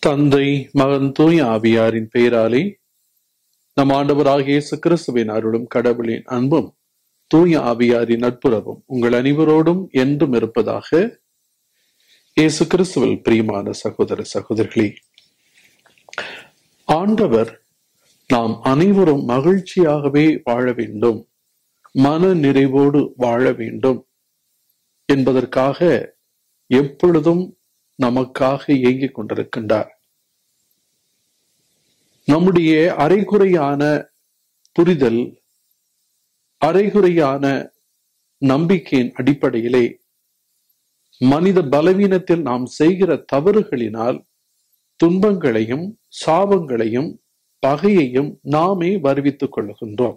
தந்தை மகன் தூய ஆவியாரின் பெயராலே நம் ஆண்டவராகிய இயேசு கிறிஸ்துவின் அருளும் கடவுளின் அன்பும் தூய ஆவியாரின் நட்புறவும் உங்கள் அனைவரோடும் என்றும் இருப்பதாக இயேசு கிறிஸ்துவில் பிரியமான சகோதர சகோதரிகளே ஆண்டவர் நாம் அனைவரும் மகிழ்ச்சியாகவே வாழ வேண்டும் மன நிறைவோடு வாழ வேண்டும் என்பதற்காக எப்பொழுதும் நமக்காக இயங்கிக் கொண்டிருக்கின்றார் நம்முடைய அரைகுறையான புரிதல் அரைகுறையான நம்பிக்கையின் அடிப்படையிலே மனித பலவீனத்தில் நாம் செய்கிற தவறுகளினால் துன்பங்களையும் சாபங்களையும் பகையையும் நாமே வருவித்துக் கொள்ளுகின்றோம்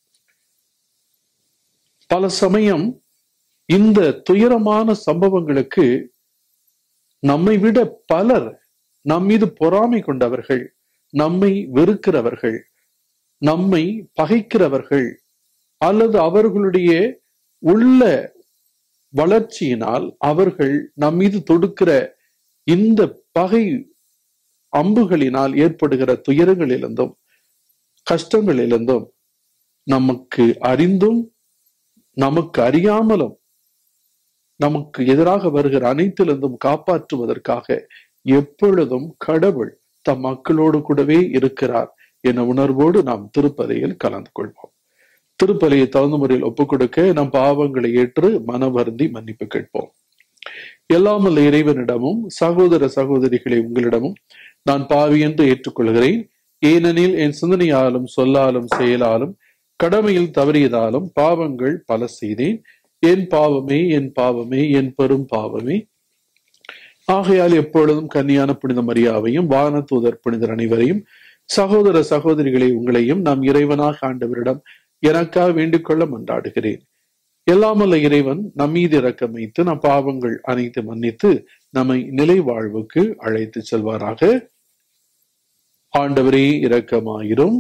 பல சமயம் இந்த துயரமான சம்பவங்களுக்கு நம்மை விட பலர் நம் மீது பொறாமை கொண்டவர்கள் நம்மை வெறுக்கிறவர்கள் நம்மை பகைக்கிறவர்கள் அல்லது அவர்களுடைய உள்ள வளர்ச்சியினால் அவர்கள் நம் மீது தொடுக்கிற இந்த பகை அம்புகளினால் ஏற்படுகிற துயரங்களிலிருந்தும் கஷ்டங்களிலிருந்தும் நமக்கு அறிந்தும் நமக்கு அறியாமலும் நமக்கு எதிராக வருகிற அனைத்திலிருந்தும் காப்பாற்றுவதற்காக எப்பொழுதும் கடவுள் தம் மக்களோடு கூடவே இருக்கிறார் என உணர்வோடு நாம் திருப்பதையில் கலந்து கொள்வோம் திருப்பலியை தகுந்த முறையில் ஒப்புக் கொடுக்க நம் பாவங்களை ஏற்று மன வருந்தி மன்னிப்பு கேட்போம் எல்லாமல்ல இறைவனிடமும் சகோதர சகோதரிகளை உங்களிடமும் நான் பாவி என்று ஏற்றுக்கொள்கிறேன் ஏனெனில் என் சிந்தனையாலும் சொல்லாலும் செயலாலும் கடமையில் தவறியதாலும் பாவங்கள் பல செய்தேன் என் பாவமே என் பாவமே என் பெரும் பாவமே ஆகையால் எப்பொழுதும் கன்னியான புனித மரியாவையும் வான தூதர் புனிதர் அனைவரையும் சகோதர சகோதரிகளை உங்களையும் நாம் இறைவனாக ஆண்டவரிடம் எனக்காக வேண்டிக் கொள்ள மன்றாடுகிறேன் எல்லாமல்ல இறைவன் நம் மீது இறக்கம் வைத்து நம் பாவங்கள் அனைத்து மன்னித்து நம்மை நிலை வாழ்வுக்கு அழைத்து செல்வாராக ஆண்டவரே இரக்கமாயிரும்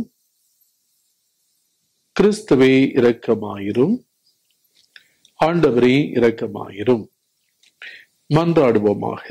கிறிஸ்துவே இரக்கமாயிரும் ஆண்டவரே இரக்கமாயிரும் மன்றாடுவோமாக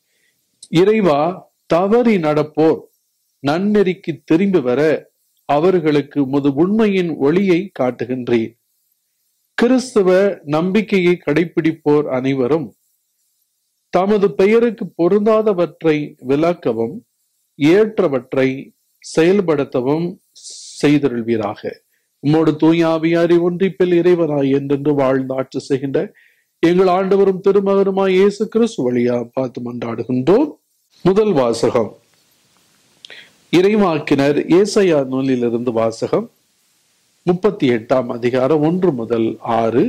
இறைவா தவறி நடப்போர் நன்னெறிக்கு திரும்பி வர அவர்களுக்கு முது உண்மையின் ஒளியை காட்டுகின்றேன் கிறிஸ்துவ நம்பிக்கையை கடைபிடிப்போர் அனைவரும் தமது பெயருக்கு பொருந்தாதவற்றை விளக்கவும் ஏற்றவற்றை செயல்படுத்தவும் செய்தருள்வீராக உம்மோடு தூயாவியாரி ஒன்றிப்பில் இறைவனாய் என்றென்று வாழ்ந்து ஆட்சி செய்கின்ற எங்கள் ஆண்டவரும் திருமகனுமாய் இயேசு கிறிஸ்து வழியா பார்த்து மன்றாடுகின்றோம் முதல் வாசகம் இறைவாக்கினர் ஏசையா நூலிலிருந்து வாசகம் முப்பத்தி எட்டாம் அதிகாரம் ஒன்று முதல் ஆறு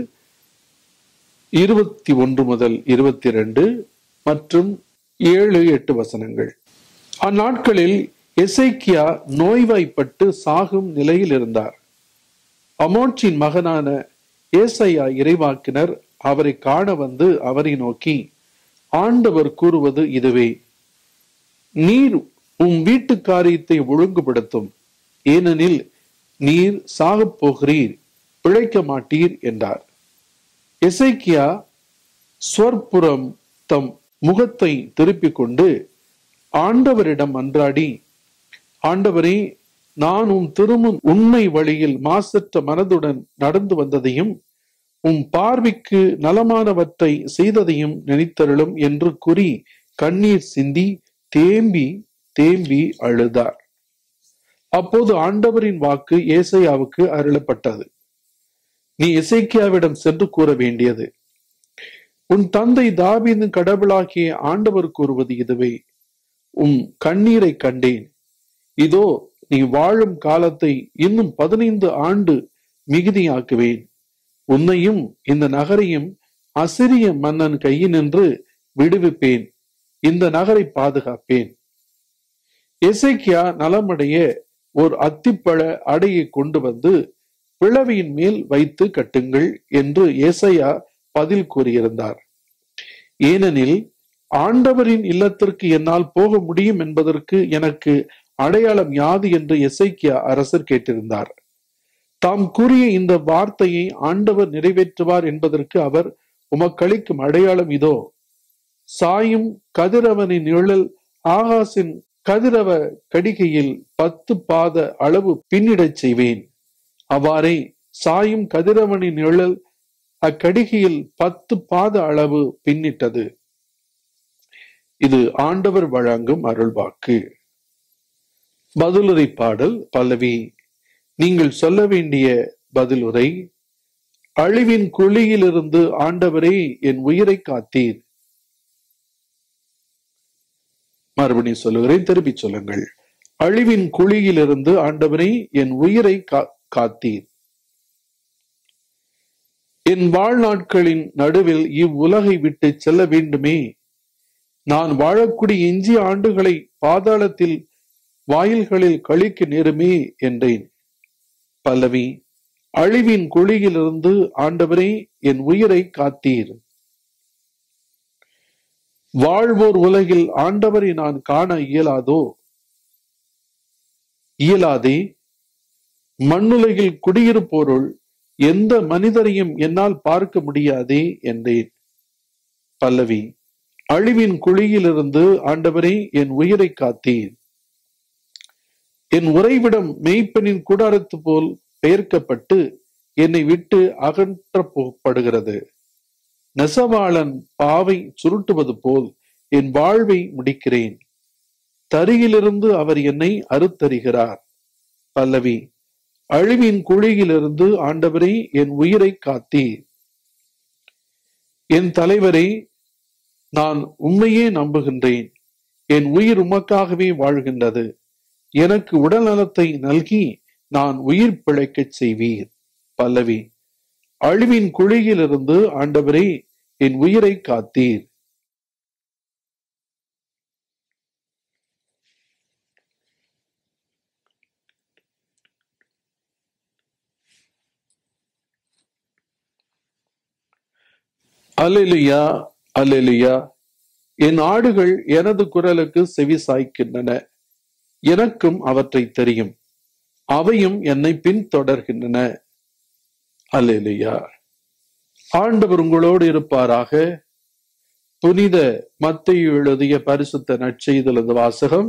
இருபத்தி ஒன்று முதல் இருபத்தி ரெண்டு மற்றும் ஏழு எட்டு வசனங்கள் அந்நாட்களில் எசைக்கியா நோய்வாய்ப்பட்டு சாகும் நிலையில் இருந்தார் அமோட்சின் மகனான ஏசையா இறைவாக்கினர் அவரை காண வந்து அவரை நோக்கி ஆண்டவர் கூறுவது இதுவே நீர் உம் வீட்டு காரியத்தை ஒழுங்குபடுத்தும் ஏனெனில் நீர் சாகப் போகிறீர் பிழைக்க மாட்டீர் என்றார் எசைக்கியா ஸ்வர்புறம் தம் முகத்தை திருப்பிக் கொண்டு ஆண்டவரிடம் அன்றாடி ஆண்டவரே நான் உம் திருமுன் உண்மை வழியில் மாசற்ற மனதுடன் நடந்து வந்ததையும் உம் பார்வைக்கு நலமானவற்றை செய்ததையும் நினைத்தருளும் என்று கூறி கண்ணீர் சிந்தி தேம்பி தேம்பி அழுதார் அப்போது ஆண்டவரின் வாக்கு ஏசையாவுக்கு அருளப்பட்டது நீ இசைக்கியாவிடம் சென்று கூற வேண்டியது உன் தந்தை தாபீதின் கடவுளாகிய ஆண்டவர் கூறுவது இதுவே உம் கண்ணீரை கண்டேன் இதோ நீ வாழும் காலத்தை இன்னும் பதினைந்து ஆண்டு மிகுதியாக்குவேன் உன்னையும் இந்த நகரையும் அசிரிய மன்னன் கையினின்று விடுவிப்பேன் இந்த நகரை பாதுகாப்பேன் எசைக்கியா நலமடைய ஒரு அத்திப்பழ அடையை கொண்டு வந்து பிளவியின் மேல் வைத்து கட்டுங்கள் என்று ஏசையா பதில் கூறியிருந்தார் ஏனெனில் ஆண்டவரின் இல்லத்திற்கு என்னால் போக முடியும் என்பதற்கு எனக்கு அடையாளம் யாது என்று எசைக்கியா அரசர் கேட்டிருந்தார் தாம் கூறிய இந்த வார்த்தையை ஆண்டவர் நிறைவேற்றுவார் என்பதற்கு அவர் உமக்களிக்கும் அடையாளம் இதோ சாயும் கதிரவனின் நிழல் ஆகாசின் கதிரவ கடிகையில் பத்து பாத அளவு பின்னிடச் செய்வேன் அவ்வாறே சாயும் கதிரவனின் நிழல் அக்கடிகையில் பத்து பாத அளவு பின்னிட்டது இது ஆண்டவர் வழங்கும் அருள்வாக்கு பதிலுரை பாடல் பல்லவி நீங்கள் சொல்ல வேண்டிய பதிலுரை அழிவின் குழியிலிருந்து ஆண்டவரே என் உயிரை காத்தீர் மறுபடியும் சொல்லுகிறேன் திருப்பி சொல்லுங்கள் அழிவின் குழியிலிருந்து ஆண்டவரே என் உயிரை காத்தீர் என் வாழ்நாட்களின் நடுவில் இவ்வுலகை விட்டு செல்ல வேண்டுமே நான் வாழக்கூடிய எஞ்சிய ஆண்டுகளை பாதாளத்தில் வாயில்களில் கழிக்க நேருமே என்றேன் பல்லவி அழிவின் குழியிலிருந்து ஆண்டவரே என் உயிரை காத்தீர் வாழ்வோர் உலகில் ஆண்டவரை நான் காண இயலாதோ இயலாதே மண்ணுலகில் குடியிருப்போருள் எந்த மனிதரையும் என்னால் பார்க்க முடியாதே என்றேன் பல்லவி அழிவின் குழியிலிருந்து ஆண்டவரே என் உயிரை காத்தீர் என் உறைவிடம் மெய்ப்பெண்ணின் கூடாரத்து போல் பெயர்க்கப்பட்டு என்னை விட்டு அகற்றப்படுகிறது நெசவாளன் பாவை சுருட்டுவது போல் என் வாழ்வை முடிக்கிறேன் தரியிலிருந்து அவர் என்னை அறுத்தறிகிறார் பல்லவி அழிவின் குழியிலிருந்து ஆண்டவரே என் உயிரை காத்தீர் என் தலைவரை நான் உண்மையே நம்புகின்றேன் என் உயிர் உமக்காகவே வாழ்கின்றது எனக்கு உடல் நலத்தை நல்கி நான் உயிர் பிழைக்கச் செய்வீர் பல்லவி அழிவின் குழியிலிருந்து ஆண்டவரே என் உயிரை காத்தீர் அல்லேலுயா அல்லேலுயா என் ஆடுகள் எனது குரலுக்கு செவி சாய்க்கின்றன எனக்கும் அவற்றை தெரியும் அவையும் என்னை பின்தொடர்கின்றன அல்லேலுயா ஆண்டவர் உங்களோடு இருப்பாராக புனித மத்தையு எழுதிய பரிசுத்த நற்செய்தலது வாசகம்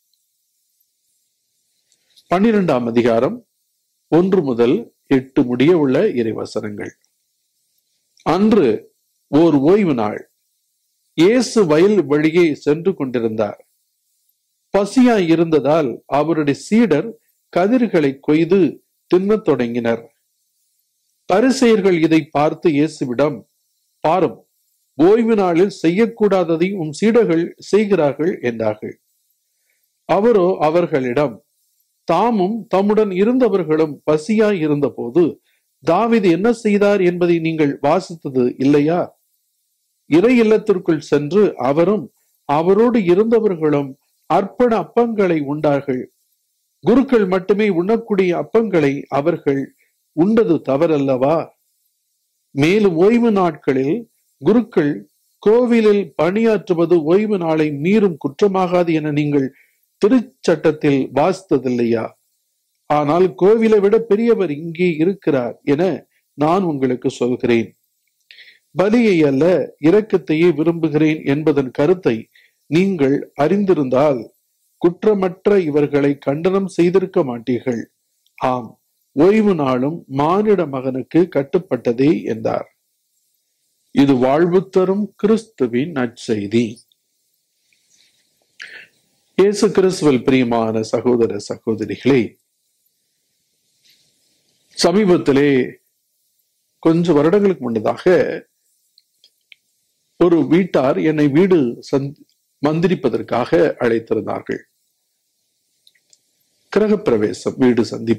பன்னிரெண்டாம் அதிகாரம் ஒன்று முதல் எட்டு முடிய உள்ள இறைவசனங்கள் அன்று ஓர் ஓய்வு நாள் இயேசு வயல் வழியே சென்று கொண்டிருந்தார் பசியாய் இருந்ததால் அவருடைய சீடர் கதிர்களை கொய்து தின்னத் தொடங்கினர் பரிசெயர்கள் இதை பார்த்து இயேசுவிடம் பாரும் ஓய்வு நாளில் செய்யக்கூடாததை உம் சீடர்கள் செய்கிறார்கள் என்றார்கள் அவரோ அவர்களிடம் தாமும் தம்முடன் இருந்தவர்களும் பசியாய் இருந்தபோது தாவிது என்ன செய்தார் என்பதை நீங்கள் வாசித்தது இல்லையா இறை இல்லத்திற்குள் சென்று அவரும் அவரோடு இருந்தவர்களும் அர்ப்பண அப்பங்களை உண்டார்கள் குருக்கள் மட்டுமே உண்ணக்கூடிய அப்பங்களை அவர்கள் உண்டது தவறல்லவா மேலும் ஓய்வு நாட்களில் குருக்கள் கோவிலில் பணியாற்றுவது ஓய்வு நாளை மீறும் குற்றமாகாது என நீங்கள் திருச்சட்டத்தில் வாசித்ததில்லையா ஆனால் கோவிலை விட பெரியவர் இங்கே இருக்கிறார் என நான் உங்களுக்கு சொல்கிறேன் பலியை அல்ல இரக்கத்தையே விரும்புகிறேன் என்பதன் கருத்தை நீங்கள் அறிந்திருந்தால் குற்றமற்ற இவர்களை கண்டனம் செய்திருக்க மாட்டீர்கள் ஆம் ஓய்வு நாளும் மானிட மகனுக்கு கட்டுப்பட்டதே என்றார் இது வாழ்வு தரும் கிறிஸ்துவின் நற்செய்தி இயேசு கிறிஸ்துவில் பிரியமான சகோதர சகோதரிகளே சமீபத்திலே கொஞ்சம் வருடங்களுக்கு முன்னதாக ஒரு வீட்டார் என்னை வீடு மந்திரிப்பதற்காக அழைத்திருந்தார்கள் கிரகப்பிரவேசம் வீடு சந்தி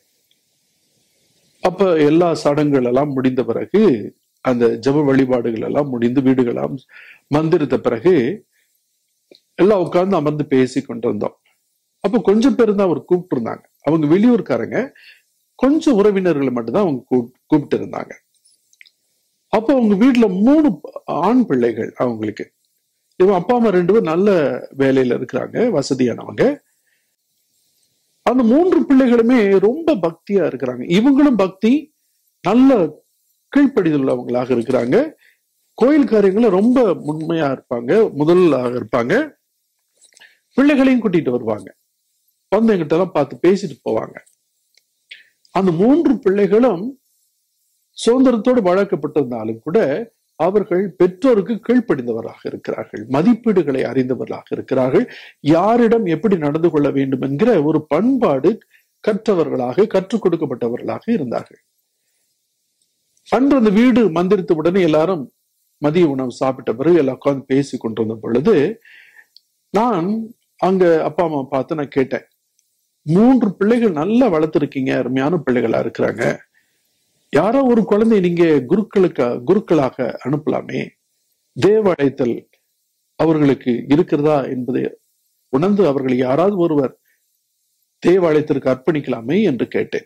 அப்ப எல்லா சடங்குகள் எல்லாம் முடிந்த பிறகு அந்த ஜப வழிபாடுகள் எல்லாம் முடிந்து வீடுகளாம் மந்திரித்த பிறகு எல்லாம் உட்கார்ந்து அமர்ந்து பேசி கொண்டிருந்தோம் அப்போ கொஞ்சம் பேர் தான் அவர் கூப்பிட்டு இருந்தாங்க அவங்க வெளியூர்காரங்க கொஞ்சம் உறவினர்களை மட்டும்தான் அவங்க கூப்பிட்டு இருந்தாங்க அப்போ அவங்க வீட்டுல மூணு ஆண் பிள்ளைகள் அவங்களுக்கு இவன் அப்பா அம்மா ரெண்டு பேரும் நல்ல வேலையில இருக்கிறாங்க வசதியானவங்க அந்த மூன்று பிள்ளைகளுமே ரொம்ப பக்தியா இருக்கிறாங்க இவங்களும் பக்தி நல்ல கீழ்ப்படிதல் உள்ளவங்களாக இருக்கிறாங்க கோயில் காரியங்களும் ரொம்ப உண்மையா இருப்பாங்க முதலாக இருப்பாங்க பிள்ளைகளையும் கூட்டிட்டு வருவாங்க வந்து எங்கிட்ட எல்லாம் பார்த்து பேசிட்டு போவாங்க அந்த மூன்று பிள்ளைகளும் சுதந்திரத்தோடு வளர்க்கப்பட்டிருந்தாலும் கூட அவர்கள் பெற்றோருக்கு கீழ்ப்படிந்தவர்களாக இருக்கிறார்கள் மதிப்பீடுகளை அறிந்தவர்களாக இருக்கிறார்கள் யாரிடம் எப்படி நடந்து கொள்ள வேண்டும் என்கிற ஒரு பண்பாடு கற்றவர்களாக கற்றுக் கொடுக்கப்பட்டவர்களாக இருந்தார்கள் அன்று அந்த வீடு மந்திரித்த உடனே எல்லாரும் மதிய உணவு சாப்பிட்ட பிறகு எல்லாம் உட்கார்ந்து பேசி கொண்டிருந்த பொழுது நான் அங்க அப்பா அம்மா பார்த்து நான் கேட்டேன் மூன்று பிள்ளைகள் நல்லா வளர்த்துருக்கீங்க அருமையான பிள்ளைகளா இருக்கிறாங்க யாரோ ஒரு குழந்தை நீங்க குருக்களுக்கு குருக்களாக அனுப்பலாமே தேவ அழைத்தல் அவர்களுக்கு இருக்கிறதா என்பதை உணர்ந்து அவர்கள் யாராவது ஒருவர் தேவ அழைத்திற்கு அர்ப்பணிக்கலாமே என்று கேட்டேன்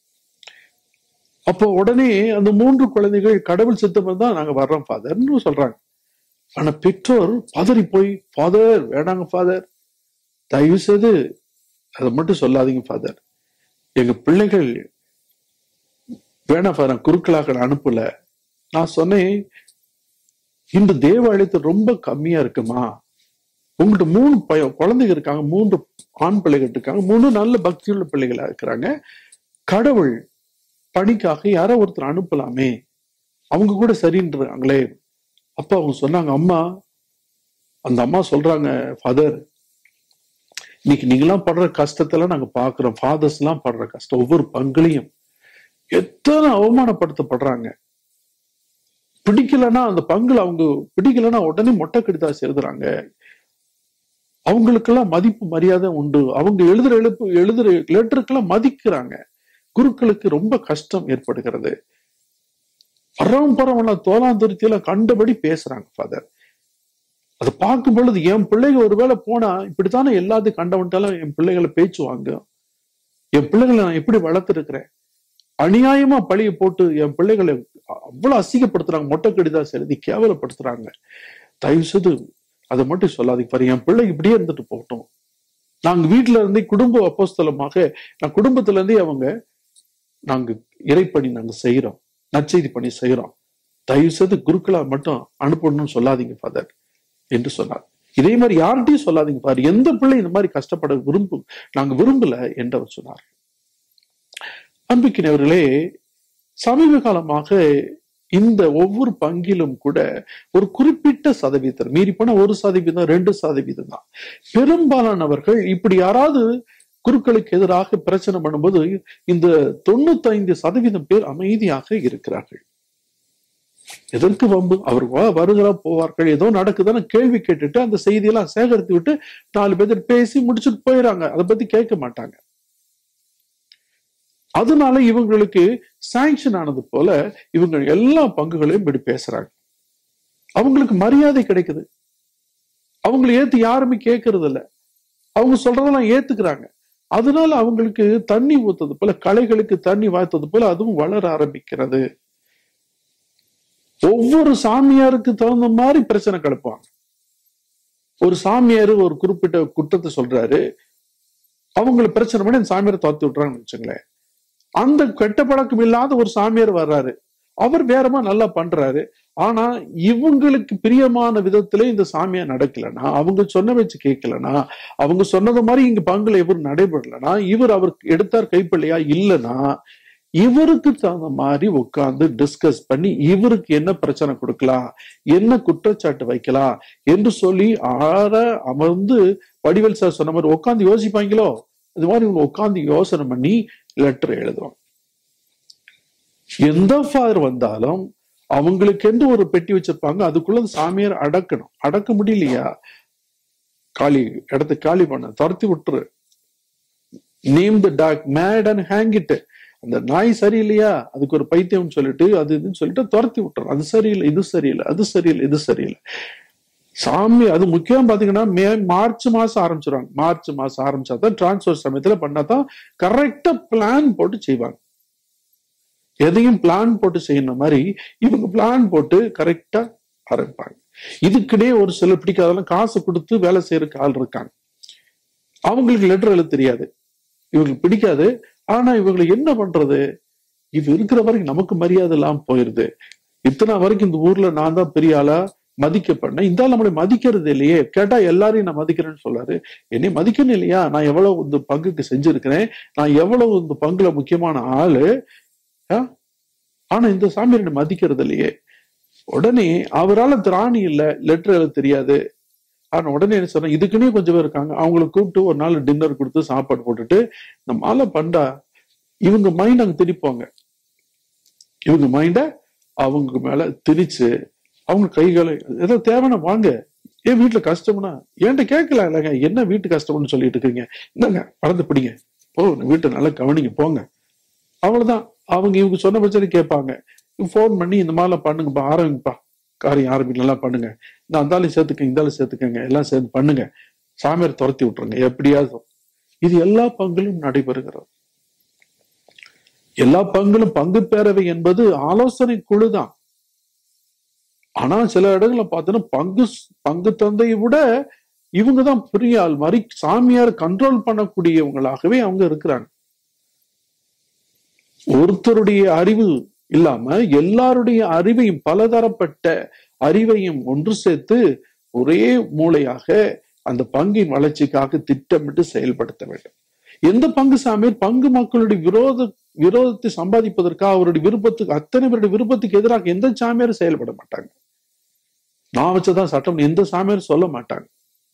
அப்போ உடனே அந்த மூன்று குழந்தைகள் கடவுள் சித்தம் தான் நாங்க வர்றோம் ஃபாதர்னு சொல்றாங்க ஆனா பெற்றோர் பதறி போய் ஃபாதர் வேணாங்க ஃபாதர் தயவு செய்து அதை மட்டும் சொல்லாதீங்க ஃபாதர் எங்க பிள்ளைகள் வேணாம் ஃபாதர் குருக்களாக நான் அனுப்பல நான் சொன்னேன் இந்த தேவ அழைத்து ரொம்ப கம்மியா இருக்குமா உங்கள்கிட்ட மூணு பய குழந்தைங்க இருக்காங்க மூன்று ஆண் பிள்ளைகள் இருக்காங்க மூணு நல்ல பக்தியுள்ள பிள்ளைகளா இருக்கிறாங்க கடவுள் பணிக்காக யாரோ ஒருத்தர் அனுப்பலாமே அவங்க கூட சரின்றாங்களே அப்ப அவங்க சொன்னாங்க அம்மா அந்த அம்மா சொல்றாங்க ஃபாதர் இன்னைக்கு நீங்களாம் படுற கஷ்டத்தெல்லாம் நாங்க பாக்குறோம் ஃபாதர்ஸ் எல்லாம் படுற கஷ்டம் ஒவ்வொரு பங்குலையும் எத்தனை அவமானப்படுத்தப்படுறாங்க பிடிக்கலன்னா அந்த பங்குல அவங்க பிடிக்கலன்னா உடனே மொட்டை கடிதாசி எழுதுறாங்க அவங்களுக்கெல்லாம் மதிப்பு மரியாதை உண்டு அவங்க எழுதுற எழுப்பு எழுதுற லெட்டருக்கெல்லாம் மதிக்கிறாங்க குருக்களுக்கு ரொம்ப கஷ்டம் ஏற்படுகிறது பரவம் பரவலாம் தோலாந்துருத்தியெல்லாம் கண்டபடி பேசுறாங்க ஃபாதர் அதை பார்க்கும் பொழுது என் பிள்ளைங்க ஒருவேளை போனா இப்படித்தானே எல்லாத்தையும் கண்டவன்ட்டாலும் என் பிள்ளைகளை பேச்சு வாங்க என் பிள்ளைகளை நான் எப்படி வளர்த்துருக்கிறேன் அநியாயமா பழிய போட்டு என் பிள்ளைகளை அவ்வளவு அசிங்கப்படுத்துறாங்க மொட்டை கடிதாசி எழுதி கேவலப்படுத்துறாங்க தயவு செய்து அதை மட்டும் சொல்லாதீங்க பாரு என் பிள்ளை இப்படியே இருந்துட்டு போகட்டும் நாங்க வீட்டுல இருந்தே குடும்ப அப்போஸ்தலமாக நான் குடும்பத்துல இருந்தே அவங்க நாங்க இறைப்பணி நாங்க செய்யறோம் நற்செய்தி பணி செய்யறோம் தயவு செய்து குருக்களா மட்டும் அனுப்பணும்னு சொல்லாதீங்க ஃபாதர் என்று சொன்னார் இதே மாதிரி யார்கிட்டையும் சொல்லாதீங்க பாரு எந்த பிள்ளை இந்த மாதிரி கஷ்டப்பட விரும்பும் நாங்க விரும்பல என்று அவர் சொன்னார் அன்பிக்கினவர்களே சமீப காலமாக இந்த ஒவ்வொரு பங்கிலும் கூட ஒரு குறிப்பிட்ட சதவீதம் மீறி போனா ஒரு சதவீதம் ரெண்டு சதவீதம் தான் பெரும்பாலானவர்கள் இப்படி யாராவது குருக்களுக்கு எதிராக பிரச்சனை பண்ணும்போது இந்த தொண்ணூத்தைந்து சதவீதம் பேர் அமைதியாக இருக்கிறார்கள் எதற்கு வம்பு அவர் வருகிறார் போவார்கள் ஏதோ நடக்குதுன்னு கேள்வி கேட்டுட்டு அந்த செய்தியெல்லாம் சேகரித்து விட்டு நாலு பேர் பேசி முடிச்சுட்டு போயிடறாங்க அதை பத்தி கேட்க மாட்டாங்க அதனால இவங்களுக்கு சாங்ஷன் ஆனது போல இவங்க எல்லா பங்குகளையும் இப்படி பேசுறாங்க அவங்களுக்கு மரியாதை கிடைக்குது அவங்களை ஏத்து யாருமே கேட்கறது இல்ல அவங்க சொல்றதெல்லாம் ஏத்துக்கிறாங்க அதனால அவங்களுக்கு தண்ணி ஊத்தது போல களைகளுக்கு தண்ணி வாய்த்தது போல அதுவும் வளர ஆரம்பிக்கிறது ஒவ்வொரு சாமியாருக்கு தகுந்த மாதிரி பிரச்சனை கிளப்புவாங்க ஒரு சாமியார் ஒரு குறிப்பிட்ட குற்றத்தை சொல்றாரு அவங்களை பிரச்சனை பண்ணி அந்த சாமியாரை துரத்தி விட்டுறாங்கன்னு வச்சுங்களேன் அந்த கெட்ட பழக்கம் இல்லாத ஒரு சாமியார் வர்றாரு அவர் வேறமா நல்லா பண்றாரு ஆனா இவங்களுக்கு பிரியமான விதத்துல இந்த சாமியார் நடக்கலனா அவங்க சொன்ன வச்சு கேட்கலனா அவங்க சொன்னது மாதிரி இங்க பங்குல இவர் நடைபெறலனா இவர் அவர் எடுத்தார் கைப்பள்ளியா இல்லைன்னா இவருக்கு தகுந்த மாதிரி உட்கார்ந்து டிஸ்கஸ் பண்ணி இவருக்கு என்ன பிரச்சனை கொடுக்கலாம் என்ன குற்றச்சாட்டு வைக்கலாம் என்று சொல்லி ஆற அமர்ந்து வடிவேல் சார் சொன்ன மாதிரி உட்காந்து யோசிப்பாங்களோ இது மாதிரி இவங்க உட்காந்து யோசனை பண்ணி லெட்டர் எழுதுவாங்க எந்த ஃபாதர் வந்தாலும் அவங்களுக்கு என்று ஒரு பெட்டி வச்சிருப்பாங்க அதுக்குள்ள அந்த சாமியார் அடக்கணும் அடக்க முடியலையா காலி இடத்த காலி பண்ண துரத்தி விட்டுரு name the dog mad and hang it அந்த நாய் சரியில்லையா அதுக்கு ஒரு பைத்தியம் சொல்லிட்டு அது இதுன்னு சொல்லிட்டு துரத்தி விட்டுரும் அது சரியில்லை இது சரியில்லை அது சரியில்லை இது சரியில்லை சாமி அது முக்கியம் பாத்தீங்கன்னா மே மார்ச் மாசம் ஆரம்பிச்சிருவாங்க மார்ச் மாசம் ஆரம்பிச்சா தான் டிரான்ஸ்பர் சமயத்துல பண்ணாதான் கரெக்டா பிளான் போட்டு செய்வாங்க எதையும் பிளான் போட்டு செய்யணும் மாதிரி இவங்க பிளான் போட்டு கரெக்டா ஆரம்பிப்பாங்க இதுக்கிடையே ஒரு சில பிடிக்காதெல்லாம் காசு கொடுத்து வேலை செய்யறதுக்கு ஆள் இருக்காங்க அவங்களுக்கு லெட்டர் எழுத தெரியாது இவங்களுக்கு பிடிக்காது ஆனா இவங்களை என்ன பண்றது இவ இருக்கிற வரைக்கும் நமக்கு மரியாதை இல்லாம போயிருது இத்தனை வரைக்கும் இந்த ஊர்ல நான் தான் பெரிய ஆளா மதிக்கப்படணும் இந்த ஆள் நம்மளை மதிக்கிறது இல்லையே கேட்டா எல்லாரையும் நான் மதிக்கிறேன்னு சொல்றாரு என்னை மதிக்கணும் இல்லையா நான் எவ்வளவு இந்த பங்குக்கு செஞ்சிருக்கிறேன் நான் எவ்வளவு இந்த பங்குல முக்கியமான ஆளு ஆ? ஆனா இந்த சாமியார் என்னை மதிக்கிறது இல்லையே உடனே அவரால திராணி இல்ல லெட்டர் எழுத தெரியாது ஆனா உடனே என்ன சொன்னா இதுக்குன்னே கொஞ்சம் பேர் இருக்காங்க அவங்களை கூப்பிட்டு ஒரு நாள் டின்னர் கொடுத்து சாப்பாடு போட்டுட்டு இந்த மாலை பண்டா இவங்க மைண்ட் அங்க திரிப்பாங்க இவங்க மைண்ட அவங்க மேல திரிச்சு அவங்க கைகளை ஏதோ தேவைன்னா வாங்க ஏன் வீட்டுல கஷ்டம்னா என்கிட்ட கேட்கல இல்லைங்க என்ன வீட்டு கஷ்டம்னு சொல்லிட்டு இருக்கீங்க இந்தாங்க பறந்து பிடிங்க போ வீட்டை நல்லா கவனிங்க போங்க அவ்வளவுதான் அவங்க இவங்க சொன்ன பட்சத்தை கேட்பாங்க ஃபோன் பண்ணி இந்த மாதிரிலாம் பண்ணுங்கப்பா ஆரம்பிப்பா காரியம் ஆரம்பிக்க நல்லா பண்ணுங்க இந்த அந்தாலும் சேர்த்துக்கங்க இந்தாலும் சேர்த்துக்கங்க எல்லாம் சேர்ந்து பண்ணுங்க சாமியார் துரத்தி விட்டுருங்க எப்படியாவது இது எல்லா பங்கிலும் நடைபெறுகிறது எல்லா பங்கிலும் பங்கு பேரவை என்பது ஆலோசனை குழுதான் ஆனா சில இடங்கள்ல பார்த்தோன்னா பங்கு பங்கு தந்தையை விட இவங்க தான் பெரிய ஆள் மாதிரி சாமியார் கண்ட்ரோல் பண்ணக்கூடியவங்களாகவே அவங்க இருக்கிறாங்க ஒருத்தருடைய அறிவு இல்லாம எல்லாருடைய அறிவையும் பலதரப்பட்ட அறிவையும் ஒன்று சேர்த்து ஒரே மூளையாக அந்த பங்கின் வளர்ச்சிக்காக திட்டமிட்டு செயல்படுத்த வேண்டும் எந்த பங்கு சாமியார் பங்கு மக்களுடைய விரோத விரோதத்தை சம்பாதிப்பதற்காக அவருடைய விருப்பத்துக்கு அத்தனை பேருடைய விருப்பத்துக்கு எதிராக எந்த சாமியாரும் செயல்பட மாட்டாங்க நான் வச்சதான் சட்டம் எந்த சாமியாரும் சொல்ல மாட்டாங்க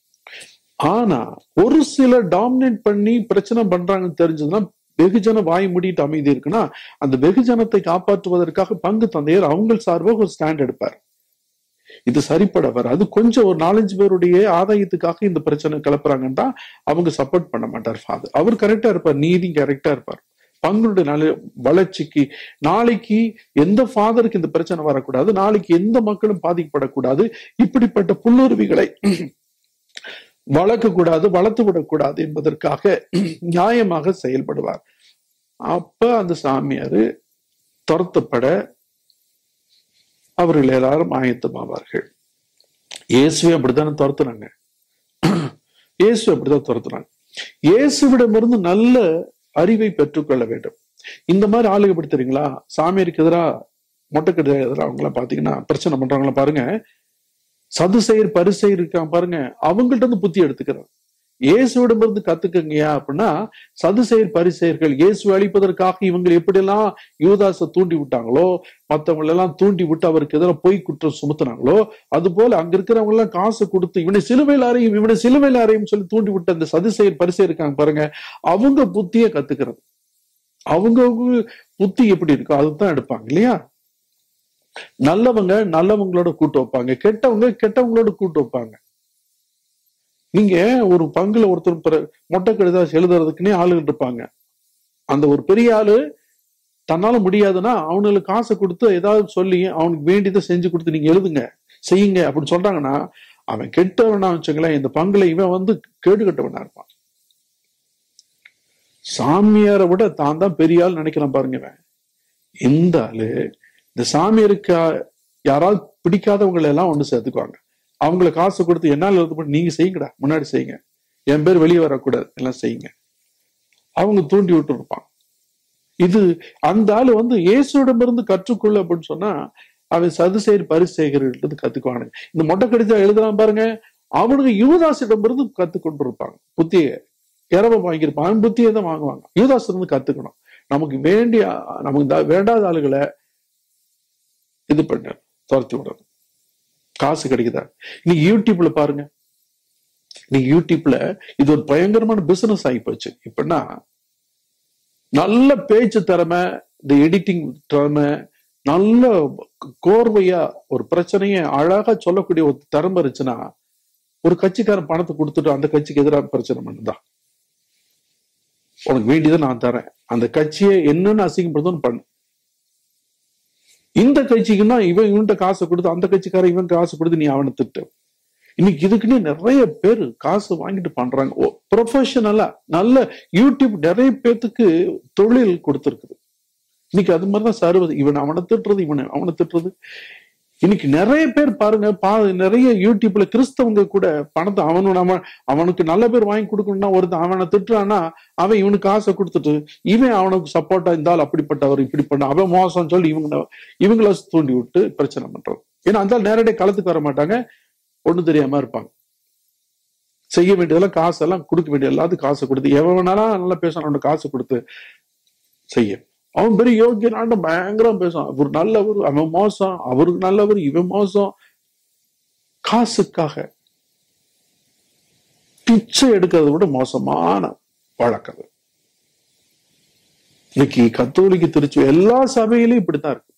ஆனா ஒரு சில டாமினேட் பண்ணி பிரச்சனை பண்றாங்கன்னு தெரிஞ்சதுன்னா வெகுஜன வாய் மூடிட்டு அமைதி இருக்குன்னா அந்த வெகுஜனத்தை காப்பாற்றுவதற்காக பங்கு தந்தையர் அவங்க சார்பாக ஒரு ஸ்டாண்ட் எடுப்பார் இது சரிப்பட வராது கொஞ்சம் ஒரு நாலஞ்சு பேருடைய ஆதாயத்துக்காக இந்த பிரச்சனை கிளப்புறாங்கன்னா அவங்க சப்போர்ட் பண்ண மாட்டார் ஃபாதர் அவர் கரெக்டா இருப்பார் நீதி கரெக்டா இருப்பார் பங்களுடைய நல்ல வளர்ச்சிக்கு நாளைக்கு எந்த ஃபாதருக்கு இந்த பிரச்சனை வரக்கூடாது நாளைக்கு எந்த மக்களும் பாதிக்கப்படக்கூடாது இப்படிப்பட்ட புல்லுருவிகளை வளர்க்கக்கூடாது வளர்த்து விடக்கூடாது என்பதற்காக நியாயமாக செயல்படுவார் அப்ப அந்த சாமியாரு துரத்தப்பட அவர்கள் எல்லாரும் ஆயத்தமாவார்கள் இயேசுவை அப்படித்தானே துரத்துனாங்க இயேசு அப்படித்தான் துரத்துனாங்க இயேசுவிடமிருந்து நல்ல அறிவை பெற்றுக்கொள்ள வேண்டும் இந்த மாதிரி ஆளுங்க எப்படி தெரியுங்களா சாமியாருக்கு எதிராக மொட்டைக்கடி எதிராக அவங்க எல்லாம் பாத்தீங்கன்னா பிரச்சனை பண்றாங்களா பாருங்க சதுசெயர் பரிசெயர் இருக்காங்க பாருங்க அவங்கள்ட்ட இருந்து புத்தி எடுத்துக்கிறார் இயேசுவிடம் இருந்து கத்துக்கங்கயா அப்படின்னா சதுசெயர் பரிசெயர்கள் இயேசு அழிப்பதற்காக இவங்க எப்படியெல்லாம் யூதாச தூண்டி விட்டாங்களோ மத்தவங்க எல்லாம் தூண்டி விட்டு அவருக்கு எதிராக பொய் குற்றம் சுமத்துனாங்களோ அது போல அங்க இருக்கிறவங்க எல்லாம் காசு கொடுத்து இவனை சிலுவையில் அறையும் இவனை சிலுவையில் அறையும் சொல்லி தூண்டி விட்ட அந்த சதுசெயர் பரிசெயர் இருக்காங்க பாருங்க அவங்க புத்திய கத்துக்கிறது அவங்க புத்தி எப்படி இருக்கோ அதுதான் எடுப்பாங்க இல்லையா நல்லவங்க நல்லவங்களோட கூட்டு வைப்பாங்க கெட்டவங்க கெட்டவங்களோட கூட்டு வைப்பாங்க நீங்க ஒரு பங்குல ஒருத்தர் மொட்டை கடிதாசி எழுதுறதுக்குன்னே ஆளுகள் இருப்பாங்க அந்த ஒரு பெரிய ஆளு தன்னால முடியாதுன்னா அவனுக்கு காசை கொடுத்து ஏதாவது சொல்லி அவனுக்கு வேண்டியதை செஞ்சு கொடுத்து நீங்க எழுதுங்க செய்யுங்க அப்படின்னு சொல்றாங்கன்னா அவன் கெட்டவனா வச்சுங்களேன் இந்த பங்குல இவன் வந்து கேடு கட்டவனா இருப்பான் சாமியாரை விட தான் தான் பெரிய ஆள் நினைக்கலாம் பாருங்க இவன் இந்த ஆளு இந்த சாமியாருக்கு யாராவது பிடிக்காதவங்களை எல்லாம் ஒண்ணு சேர்த்துக்குவாங்க அவங்கள காசு கொடுத்து என்னால் எழுத பண்ணி நீங்க செய்யுங்கடா முன்னாடி செய்யுங்க என் பேர் வெளியே வரக்கூடாது எல்லாம் செய்யுங்க அவங்க தூண்டி விட்டு இருப்பான் இது அந்த ஆளு வந்து இயேசுடமிருந்து கற்றுக்கொள்ள அப்படின்னு சொன்னா அவன் சதுசேரி பரிசேகர்கிட்ட கத்துக்குவானுங்க இந்த மொட்டை கடிதம் எழுதுறான் பாருங்க அவனுக்கு யுவதாசிடம் இருந்து கத்துக்கொண்டு இருப்பாங்க புத்திய இரவ வாங்கியிருப்பான் அவன் புத்தியை தான் வாங்குவாங்க யுவதாஸ் இருந்து கத்துக்கணும் நமக்கு வேண்டிய நமக்கு வேண்டாத ஆளுகளை இது பண்ண துரத்தி விடணும் காசு கிடைக்குதா நீ யூடியூப்ல பாருங்க நீ யூடியூப்ல இது ஒரு பயங்கரமான பிசினஸ் ஆகி போச்சு இப்பன்னா நல்ல பேச்சு திறமை இந்த எடிட்டிங் திறமை நல்ல கோர்வையா ஒரு பிரச்சனைய அழகா சொல்லக்கூடிய ஒரு திறமை இருந்துச்சுன்னா ஒரு கட்சிக்காரன் பணத்தை கொடுத்துட்டு அந்த கட்சிக்கு எதிராக பிரச்சனை பண்ணுதான் உனக்கு வேண்டியதை நான் தரேன் அந்த கட்சியை என்னன்னு அசிங்கப்படுத்தும் பண்ணு இந்த கட்சிக்குன்னா இவன் இவன்கிட்ட காசு கொடுத்து அந்த கட்சிக்காரன் இவன் காசு கொடுத்து நீ அவனை திட்டு இன்னைக்கு இதுக்குன்னே நிறைய பேர் காசு வாங்கிட்டு பண்றாங்க ப்ரொஃபஷனலா நல்ல யூடியூப் நிறைய பேத்துக்கு தொழில் கொடுத்துருக்குது இன்னைக்கு அது மாதிரிதான் சர்வது இவன் அவனை திட்டுறது இவனை அவனை திட்டுறது இன்னைக்கு நிறைய பேர் பாருங்க பா நிறைய யூடியூப்ல கிறிஸ்தவங்க கூட பணத்தை அவனு நம்ம அவனுக்கு நல்ல பேர் வாங்கி கொடுக்கணும்னா ஒருத்தன் அவனை திட்டுறான்னா அவன் இவனுக்கு ஆசை கொடுத்துட்டு இவன் அவனுக்கு சப்போர்ட்டா இருந்தால் அப்படிப்பட்டவர் இப்படி பண்ண அவன் மோசம் சொல்லி இவங்க இவங்கள தூண்டி விட்டு பிரச்சனை பண்றது ஏன்னா அந்த ஆள் நேரடியாக களத்துக்கு வர மாட்டாங்க ஒண்ணும் தெரியாம இருப்பாங்க செய்ய வேண்டியதெல்லாம் காசெல்லாம் கொடுக்க வேண்டிய எல்லாத்துக்கும் காசு கொடுத்து எவன் வேணாலும் நல்லா பேசணும் அவனுக்கு காசு கொடுத்து செய்ய அவன் பெரிய யோகியனாண்ட பயங்கரம் பேசுவான் அவர் நல்லவர் அவன் மோசம் அவருக்கு நல்லவர் இவன் மோசம் காசுக்காக பிச்சை எடுக்கிறத விட மோசமான வழக்கம் அது. இன்னைக்கு கத்தோலிக்க திருச்சி எல்லா சபையிலும் இப்படித்தான் இருக்கு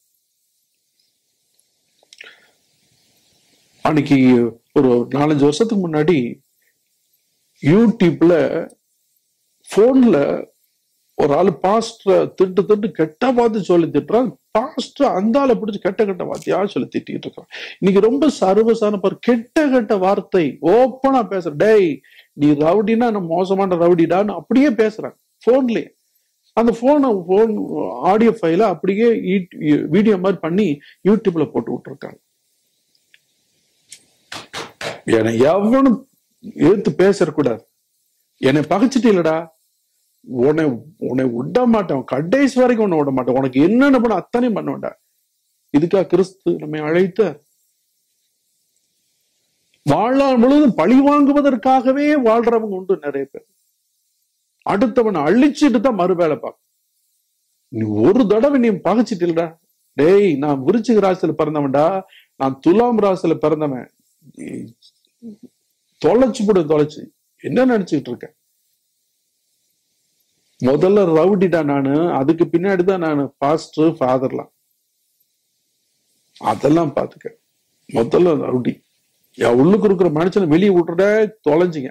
அன்னைக்கு ஒரு நாலஞ்சு வருஷத்துக்கு முன்னாடி யூடியூப்ல போன்ல ஒரு ஆளு பாஸ்டர் திட்டு திட்டு கெட்ட பார்த்து சொல்லி திட்டுறான் பாஸ்டர் அந்த ஆளை பிடிச்சு கெட்ட கெட்ட வார்த்தையா சொல்லி திட்டிட்டு இருக்கான் இன்னைக்கு ரொம்ப சர்வசான பாரு கெட்ட கெட்ட வார்த்தை ஓப்பனா பேசுற டேய் நீ ரவுடினா நான் மோசமான ரவுடிடான்னு அப்படியே பேசுறாங்க போன்லயே அந்த போனை போன் ஆடியோ ஃபைல அப்படியே வீடியோ மாதிரி பண்ணி யூடியூப்ல போட்டு விட்டுருக்காங்க என்னை எவனும் எடுத்து பேசக்கூடாது என்னை பகைச்சிட்டு இல்லடா உன்னை உன்னை விட மாட்டேன் கடைசி வரைக்கும் உன்னை விட மாட்டேன் உனக்கு என்னென்ன பண்ண அத்தனையும் பண்ண வேண்டாம் இதுக்கா கிறிஸ்து நம்மை அழைத்த வாழ்நாள் முழுவதும் பழி வாங்குவதற்காகவே வாழ்றவங்க உண்டு நிறைய பேர் அடுத்தவனை அழிச்சிட்டு தான் மறு வேலை பார்க்க நீ ஒரு தடவை நீ பகைச்சிட்டு இல்லடா டேய் நான் விருச்சிக ராசியில பிறந்தவன்டா நான் துலாம் ராசியில பிறந்தவன் நீ தொலைச்சு போடு தொலைச்சு என்ன நினைச்சுக்கிட்டு இருக்க முதல்ல ரவுடிடா நானு அதுக்கு பின்னாடி தான் நான் பாஸ்டர் ஃபாதர்லாம் அதெல்லாம் பாத்துக்க முதல்ல ரவுடி என் உள்ளுக்கு இருக்கிற மனுஷனை வெளியே விட்டுட தொலைஞ்சிங்க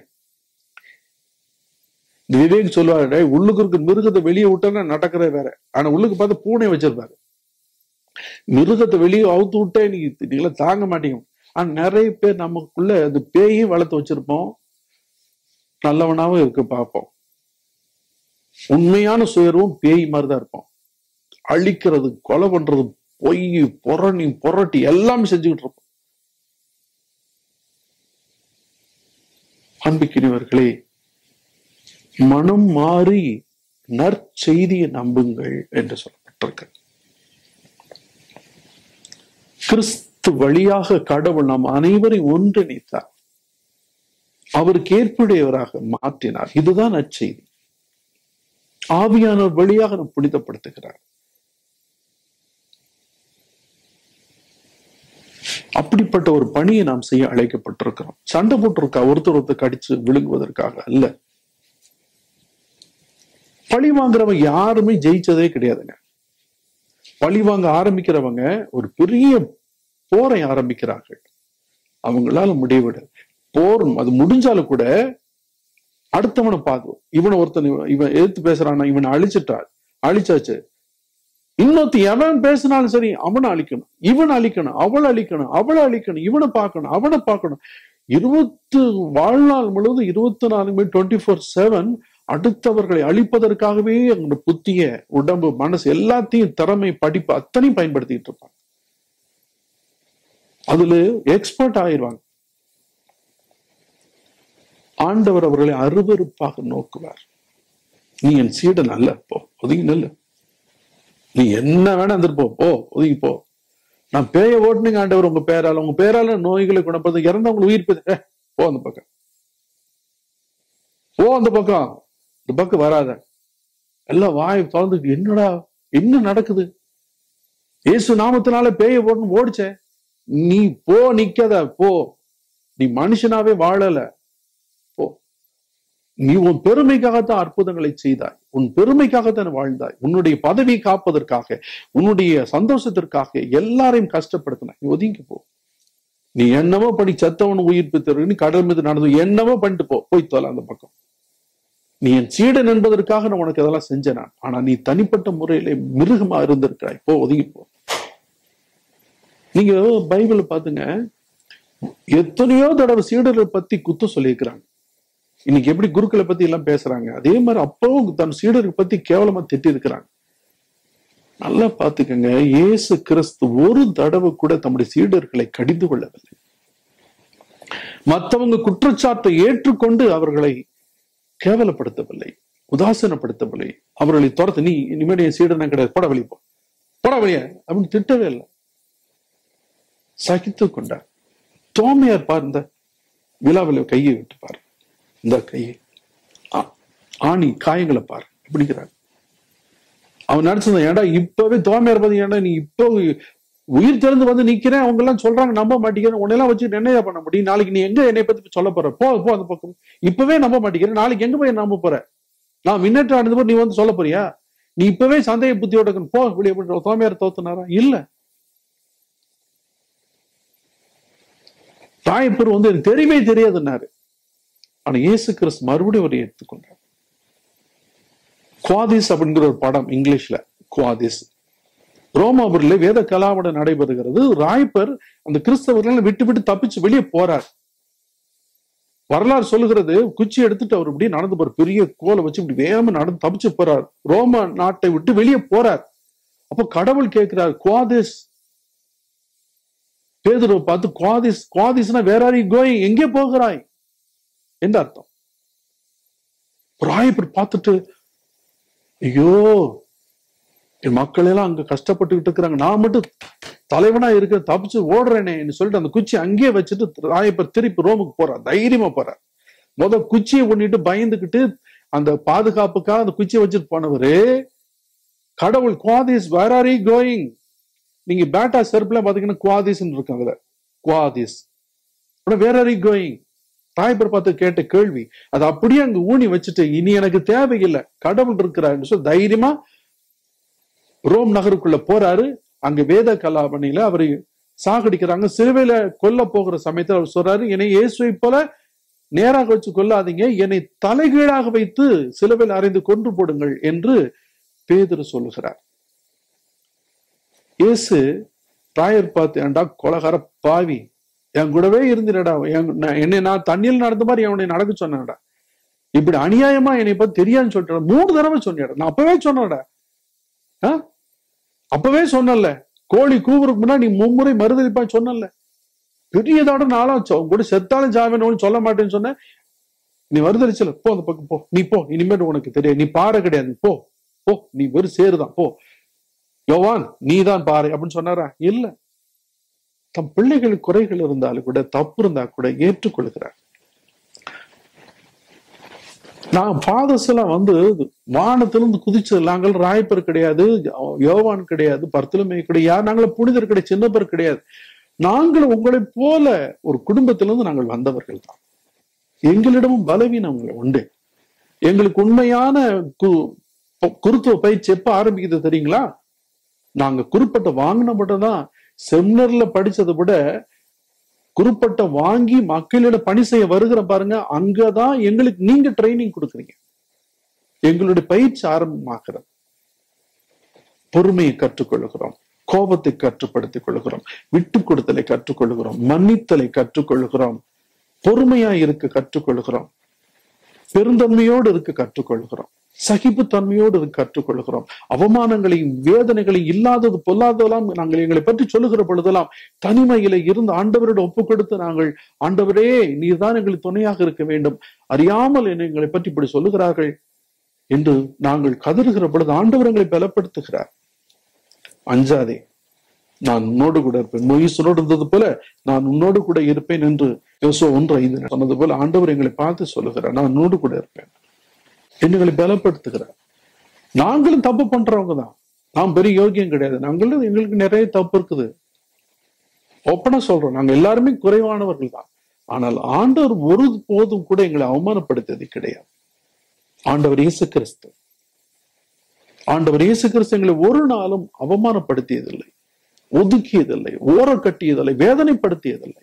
இந்த விவேக் சொல்லுவாரு "டேய், உள்ளுக்கு இருக்கிற மிருகத்தை வெளியே விட்டா நடக்கிறே வேற ஆனா உள்ளுக்கு பார்த்து பூனை வச்சிருப்பாரு மிருகத்தை வெளியே அவுத்து விட்டே நீங்க நீங்கள தாங்க மாட்டீங்க ஆனா நிறைய பேர் நமக்குள்ள அந்த பேயும் வளர்த்து வச்சிருப்போம் நல்லவனாவும் இருக்க பார்ப்போம் உண்மையான சுயர்வும் பேய் மாதிரி தான் இருப்போம் அழிக்கிறது கொலை பண்றது பொய் புரணி புரட்டி எல்லாமே செஞ்சுக்கிட்டு இருப்போம் அன்புக்கினியவர்களே மனம் மாறி நற்செய்தியை நம்புங்கள் என்று சொல்லப்பட்டிருக்கு கிறிஸ்து வழியாக கடவுள் நம் அனைவரையும் ஒன்றிணைத்தார் அவருக்கு ஏற்புடையவராக மாற்றினார் இதுதான் நற்செய்தி ஆவியானவர் வழியாக நம் புனிதப்படுத்துகிறார் அப்படிப்பட்ட ஒரு பணியை நாம் செய்ய அழைக்கப்பட்டிருக்கிறோம் சண்டை போட்டிருக்கா ஒருத்தர் ஒருத்தர் கடிச்சு விழுங்குவதற்காக அல்ல பழி வாங்குறவங்க யாருமே ஜெயிச்சதே கிடையாதுங்க பழி வாங்க ஆரம்பிக்கிறவங்க ஒரு பெரிய போரை ஆரம்பிக்கிறார்கள் அவங்களால முடிவிட போர் அது முடிஞ்சாலும் கூட அடுத்தவனை பார்க்கும் இவனை ஒருத்தன் இவன் இவன் எதிர்த்து பேசுறானா இவனை அழிச்சிட்டா அழிச்சாச்சு இன்னொருத்தி எவன் பேசினாலும் சரி அவனை அழிக்கணும் இவனை அழிக்கணும் அவளை அழிக்கணும் அவளை அழிக்கணும் இவனை பார்க்கணும் அவனை பார்க்கணும் இருபத்து வாழ்நாள் முழுவதும் இருபத்தி நாலு மணி டுவெண்ட்டி ஃபோர் செவன் அடுத்தவர்களை அழிப்பதற்காகவே அவங்களோட புத்திய உடம்பு மனசு எல்லாத்தையும் திறமை படிப்பு அத்தனையும் பயன்படுத்திட்டு இருப்பாங்க அதுல எக்ஸ்பர்ட் ஆயிடுவாங்க ஆண்டவர் அவர்களை அருவருப்பாக நோக்குவார் நீ என் சீடன் அல்ல போ ஒதுங்கி நல்ல நீ என்ன வேணா இருந்துட்டு போ போ ஒதுங்கி போ நான் பேய ஓட்டுனீங்க ஆண்டவர் உங்க பேரால உங்க பேரால நோய்களை குணப்படுத்த இறந்தவங்களை உயிர் பெற்று ஏ, போ அந்த பக்கம் போ அந்த பக்கம் இந்த பக்கம் வராத எல்லாம் வாய் திறந்துட்டு என்னடா என்ன நடக்குது இயேசு நாமத்தினால பேய ஓட்டுன்னு ஓடிச்சே நீ போ நிக்காத போ நீ மனுஷனாவே வாழல போ நீ உன் பெருமைக்காகத்தான் அற்புதங்களை செய்தாய் உன் பெருமைக்காகத்தான் வாழ்ந்தாய் உன்னுடைய பதவி காப்பதற்காக உன்னுடைய சந்தோஷத்திற்காக எல்லாரையும் கஷ்டப்படுத்தினாய் நீ ஒதுங்கி போ நீ என்னவோ படி செத்தவன் உயிர்ப்பித்தவர்கள் நீ கடல் மீது நடந்து என்னவோ பண்ணிட்டு போ போய் தொலை அந்த பக்கம் நீ என் சீடன் என்பதற்காக நான் உனக்கு இதெல்லாம் செஞ்சேன் நான் ஆனா நீ தனிப்பட்ட முறையில மிருகமா இருந்திருக்கிறாய் போ ஒதுங்கி போ நீங்க பைபிள் பாத்துங்க எத்தனையோ தடவை சீடரை பத்தி குத்தம் சொல்லியிருக்கிறாங்க இன்னைக்கு எப்படி குருக்களை பத்தி எல்லாம் பேசுறாங்க அதே மாதிரி அப்பவும் தன் சீடரை பத்தி கேவலமா திட்டி இருக்கிறாங்க நல்லா பாத்துக்கங்க இயேசு கிறிஸ்து ஒரு தடவை கூட தம்முடைய சீடர்களை கடிந்து கொள்ளவில்லை மற்றவங்க குற்றச்சாட்டை ஏற்றுக்கொண்டு அவர்களை கேவலப்படுத்தவில்லை உதாசீனப்படுத்தவில்லை அவர்களை துரத்து நீ இனிமேல் என் சீடனை கிடையாது போட வெளியே போ போட வெளியே அப்படின்னு திட்டவே இல்லை சகித்து கொண்டார் தோமையார் பார் இந்த விழாவில் கையை விட்டு பாரு இந்த கையை ஆ- ஆணி காயங்களை பாரு அப்படிங்கிறார் அவன் நினைச்சது ஏடா இப்பவே தோமையார் பார்த்து ஏடா நீ இப்போ உயிர் திறந்து வந்து நிக்கிறேன் அவங்க எல்லாம் சொல்றாங்க நம்ப மாட்டேங்கிறேன் உன்னெல்லாம் வச்சு என்னையா பண்ண முடியும் நாளைக்கு நீ எங்க என்னை பத்தி சொல்ல போற போ போ அந்த பக்கம் இப்பவே நம்ப மாட்டேங்கிறேன் நாளைக்கு எங்க போய் நம்ப போற நான் முன்னேற்றம் அடைந்த போது நீ வந்து சொல்ல போறியா நீ இப்பவே சந்தேக புத்தியோட இருக்கணும். போ இப்படி எப்படி தோமையார் தோத்துனாரா இல்ல தாயப்பர் வந்து எனக்கு தெரியவே தெரியாதுன்னாரு ஆனா இயேசு கிறிஸ்து மறுபடியும் அவரை எடுத்துக்கொண்டார் குவாதிஸ் அப்படிங்கிற ஒரு படம் இங்கிலீஷ்ல குவாதிஸ் ரோமாபுரில் வேத கலாவடம் நடைபெறுகிறது ராய்பர் அந்த கிறிஸ்தவர்களை விட்டு விட்டு தப்பிச்சு வெளியே போறார் வரலாறு சொல்லுகிறது குச்சி எடுத்துட்டு அவர் இப்படி நடந்து போற பெரிய கோலை வச்சு இப்படி வேகமா நடந்து தப்பிச்சு போறார் ரோம நாட்டை விட்டு வெளியே போறார் அப்போ கடவுள் கேட்கிறார் குவாதிஸ் பேதுருவை பார்த்து குவாதிஸ் குவாதிஸ்னா வேற ஆர் கோயிங் எங்கே போகிறாய் என்று அர்த்தம் ராயப்பர் பார்த்துட்டு ஐயோ என் மக்கள் எல்லாம் அங்க கஷ்டப்பட்டுக்கிட்டு இருக்கிறாங்க நான் மட்டும் தலைவனா இருக்க தப்பிச்சு ஓடுறேனே சொல்லிட்டு அந்த குச்சி அங்கேயே வச்சுட்டு ராயப்பர் திருப்பி ரோமுக்கு போறார் தைரியமா போறார் முத குச்சியை பண்ணிட்டு பயந்துகிட்டு அந்த பாதுகாப்புக்காக அந்த குச்சியை வச்சுட்டு போனவரு கடவுள் குவாதிஸ் வேர் ஆர் கோயிங் நீங்க பேட்டா செருப்புல பாத்தீங்கன்னா குவாதிஸ் இருக்கு அதுல குவாதிஸ் வேர் ஆர் கோயிங் தாய்ப்பர் பார்த்து கேட்ட கேள்வி அது அப்படியே அங்க ஊனி வச்சுட்டு இனி எனக்கு தேவையில்லை கடவுள் இருக்கிறாருன்னு சொல்லி தைரியமா ரோம் நகருக்குள்ள போறாரு அங்க வேத கலாபணியில அவரை சாகடிக்கிறாங்க சிலுவையில கொல்ல போகிற சமயத்துல அவர் சொல்றாரு என்னை இயேசுவை போல நேராக வச்சு கொல்லாதீங்க என்னை தலைகீழாக வைத்து சிலுவையில் அறைந்து கொன்று போடுங்கள் என்று பேதுரு சொல்லுகிறார் இயேசு தாயர் பார்த்து ஏன்டா கொலகார பாவி என் கூடவே இருந்துடா என்னை நான் தண்ணியில் நடந்த மாதிரி அவனை நடக்க சொன்னேன்டா இப்படி அநியாயமா என்னை பத்தி தெரியாதுன்னு சொல்லிட்டு மூணு தடவை சொன்னேடா நான் அப்பவே சொன்னேன்டா ஆ? அப்பவே சொன்னல கோழி கூவுறதுக்கு முன்னாடி நீ மும்முறை மறுதளிப்பா சொன்னல பெரியதோட நாளாச்சு அவங்க கூட செத்தாலும் ஜாமீன் சொல்ல மாட்டேன்னு சொன்ன நீ மறுதளிச்சல போ அந்த பக்கம் போ நீ போ இனிமேட்டு உனக்கு தெரியாது நீ பாறை கிடையாது போ போ நீ வெறும் சேருதான் போ யோவான் நீ தான் பாறை அப்படின்னு சொன்னாரா இல்ல தம் பிள்ளைகளுக்கு குறைகள் இருந்தாலும் கூட தப்பு இருந்தா கூட ஏற்றுக்கொள்கிறார் நான் ஃபாதர்ஸ் எல்லாம் வந்து வானத்திலிருந்து குதிச்சது நாங்கள் ராயப்பர் கிடையாது யோவான் கிடையாது பர்த்தலுமே கிடையாது நாங்கள் புனிதர் கிடையாது சின்னப்பர் கிடையாது நாங்கள் உங்களைப் போல ஒரு குடும்பத்திலிருந்து நாங்கள் வந்தவர்கள் தான் எங்களிடமும் பலவீனம் உண்டு எங்களுக்கு உண்மையான கு- குருத்துவ பயிற்சி எப்ப ஆரம்பிக்குது தெரியுங்களா நாங்க குறிப்பிட்ட வாங்கின மட்டும் தான் செமினர்ல படிச்சதை விட குறிப்பிட்ட வாங்கி மக்களிடம் பணி செய்ய வருகிற பாருங்க அங்கதான் எங்களுக்கு நீங்க ட்ரைனிங் கொடுக்குறீங்க எங்களுடைய பயிற்சி ஆரம்பமாகிறது பொறுமையை கற்றுக்கொள்கிறோம் கோபத்தை கட்டுப்படுத்திக் கொள்கிறோம் விட்டு கொடுத்தலை கற்றுக்கொள்கிறோம் மன்னித்தலை கற்றுக்கொள்கிறோம் பொறுமையா இருக்க கற்றுக்கொள்கிறோம் பெருந்தன்மையோடு இருக்க கற்றுக்கொள்கிறோம் சகிப்புத்தன்மையோடு இருக்க கற்றுக்கொள்கிறோம் அவமானங்களையும் வேதனைகளையும் இல்லாதது பொல்லாததெல்லாம் நாங்கள் எங்களை பற்றி சொல்லுகிற பொழுதெல்லாம் தனிமையில இருந்து ஆண்டவரிடம் ஒப்பு கொடுத்து நாங்கள் ஆண்டவரே நீர்தான் எங்களுக்கு துணையாக இருக்க வேண்டும் அறியாமல் என்னை எங்களை பற்றி இப்படி சொல்லுகிறார்கள் என்று நாங்கள் கதறுகிற பொழுது ஆண்டவர் எங்களை பலப்படுத்துகிறார் அஞ்சாதே நான் உன்னோடு கூட இருப்பேன் மொய்சனோடு இருந்தது போல நான் உன்னோடு கூட இருப்பேன் என்று யோசோ ஒன்று ஐந்து சொன்னது போல ஆண்டவர் எங்களை பார்த்து சொல்லுகிறார் நான் உன்னோடு கூட இருப்பேன் எங்களை பலப்படுத்துகிறார் நாங்களும் தப்பு பண்றவங்க தான் நாம் பெரிய யோகியம் கிடையாது நாங்களும் எங்களுக்கு நிறைய தப்பு இருக்குது ஓப்பனா சொல்றோம் நாங்க எல்லாருமே குறைவானவர்கள் தான் ஆனால் ஆண்டவர் ஒரு போதும் கூட எங்களை அவமானப்படுத்தியது கிடையாது ஆண்டவர் இயேசு கிறிஸ்து ஆண்டவர் இயேசு கிறிஸ்து எங்களை ஒரு நாளும் அவமானப்படுத்தியதில்லை ஒதுக்கியதில்லை ஓர கட்டியதில்லை வேதனைப்படுத்தியதில்லை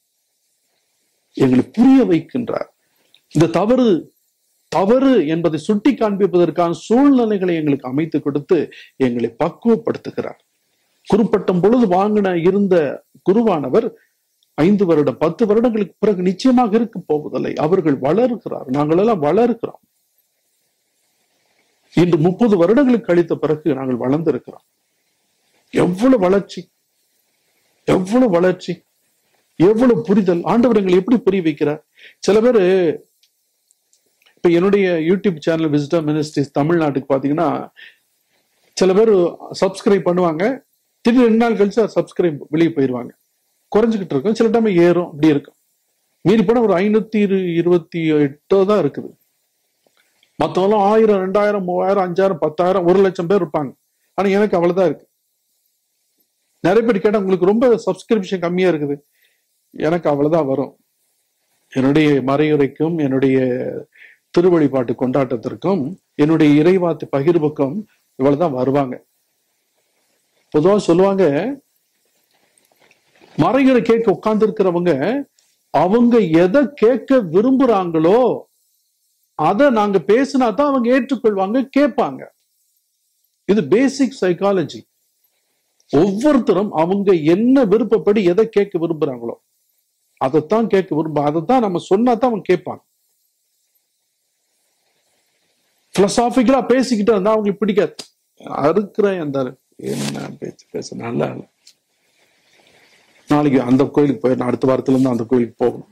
எங்களை புரிய வைக்கின்றார் இந்த தவறு தவறு என்பதை சுட்டி காண்பிப்பதற்கான சூழ்நிலைகளை எங்களுக்கு அமைத்து கொடுத்து எங்களை பக்குவப்படுத்துகிறார் குருப்பட்டம் பொழுது வாங்கின இருந்த குருவானவர் ஐந்து வருடம் பத்து வருடங்களுக்கு பிறகு நிச்சயமாக இருக்க போவதில்லை அவர்கள் வளர்கிறார் நாங்கள் எல்லாம் வளர்கிறோம் இன்று முப்பது வருடங்களுக்கு கழித்த பிறகு நாங்கள் வளர்ந்திருக்கிறோம் எவ்வளவு வளர்ச்சி எவ்வளவு வளர்ச்சி எவ்வளவு புரிதல் ஆண்டவர் எங்களை எப்படி புரிய வைக்கிறார் சில பேரு இப்ப என்னுடைய யூடியூப் சேனல் விசிட்டர் மினிஸ்ட்ரிஸ் தமிழ்நாட்டுக்கு பாத்தீங்கன்னா சில பேர் சப்ஸ்கிரைப் பண்ணுவாங்க திடீர் ரெண்டு நாள் கழிச்சு சப்ஸ்கிரைப் வெளியே போயிருவாங்க குறைஞ்சுக்கிட்டு இருக்கும் சில டைம் ஏறும் அப்படி இருக்கும் மீறி போனா ஒரு ஐநூத்தி இரு இருபத்தி எட்டோ தான் இருக்குது மத்தவங்களாம் ஆயிரம் ரெண்டாயிரம் மூவாயிரம் அஞ்சாயிரம் பத்தாயிரம் ஒரு லட்சம் பேர் இருப்பாங்க ஆனா எனக்கு அவ்வளவுதான் இருக்கு நிறைய பேர் கேட்டா உங்களுக்கு ரொம்ப சப்ஸ்கிரிப்ஷன் கம்மியா இருக்குது எனக்கு அவ்வளவுதான் வரும் என்னுடைய மறையுரைக்கும் என்னுடைய திருவழிபாட்டு கொண்டாட்டத்திற்கும் என்னுடைய இறைவாத்து பகிர்வுக்கும் இவ்வளவுதான் வருவாங்க பொதுவா சொல்லுவாங்க மறையுறை கேட்க உட்கார்ந்து இருக்கிறவங்க அவங்க எதை கேட்க விரும்புறாங்களோ அதை நாங்க பேசினா தான் அவங்க ஏற்றுக்கொள்வாங்க கேட்பாங்க இது பேசிக் சைக்காலஜி ஒவ்வொருத்தரும் அவங்க என்ன விருப்பப்படி எதை கேட்க விரும்புறாங்களோ அதைத்தான் கேட்க விரும்ப அதைத்தான் நம்ம சொன்னா தான் அவங்க கேட்பாங்க பிலசாபிக்கலா பேசிக்கிட்டு இருந்தா அவங்களுக்கு பிடிக்காது அறுக்கிற அந்த என்ன பேச்சு பேச நல்லா இல்லை நாளைக்கு அந்த கோயிலுக்கு போய் அடுத்த வாரத்துல இருந்து அந்த கோயிலுக்கு போகணும்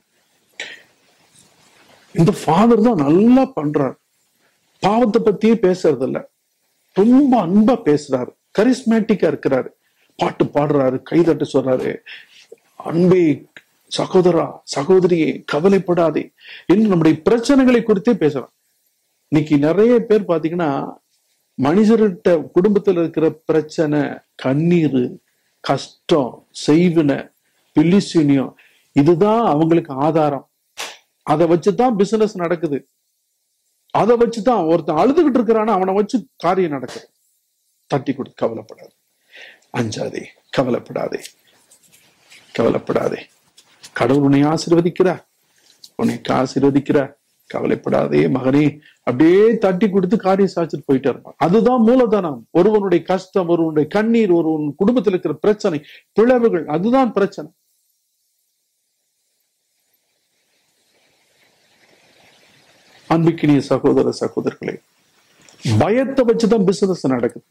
இந்த ஃபாதர் தான் நல்லா பண்றாரு பாவத்தை பத்தியே பேசுறது இல்ல ரொம்ப அன்பா பேசுறாரு கரிஸ்மேட்டிக்கா இருக்கிறாரு பாட்டு பாடுறாரு கைதட்டு சொல்றாரு அன்பே சகோதரா சகோதரியே கவலைப்படாதே என்று நம்முடைய பிரச்சனைகளை குறித்தே பேசுறான் இன்னைக்கு நிறைய பேர் பாத்தீங்கன்னா மனிதர்கிட்ட குடும்பத்துல இருக்கிற பிரச்சனை கண்ணீர் கஷ்டம் செய்வினை பில்லிசூனியம் இதுதான் அவங்களுக்கு ஆதாரம் அதை வச்சுதான் பிசினஸ் நடக்குது அதை வச்சுதான் ஒருத்தன் அழுதுகிட்டு இருக்கிறானா அவனை வச்சு காரியம் நடக்குது தட்டி கொடுத்து கவலைப்படாது அஞ்சாதே கவலைப்படாதே கவலைப்படாதே கடவுள் உன்னை ஆசீர்வதிக்கிறார் உன்னை ஆசீர்வதிக்கிறார் கவலைப்படாதே மகனே அப்படியே தட்டி கொடுத்து காரியம் சாய்ச்சிட்டு போயிட்டே இருப்பான் அதுதான் மூலதனம் ஒருவனுடைய கஷ்டம் ஒருவனுடைய கண்ணீர் ஒருவன் குடும்பத்தில் இருக்கிற பிரச்சனை பிளவுகள் அதுதான் பிரச்சனை அன்பிக்கினிய சகோதர சகோதரர்களே பயத்தை வச்சுதான் பிசினஸ் நடக்குது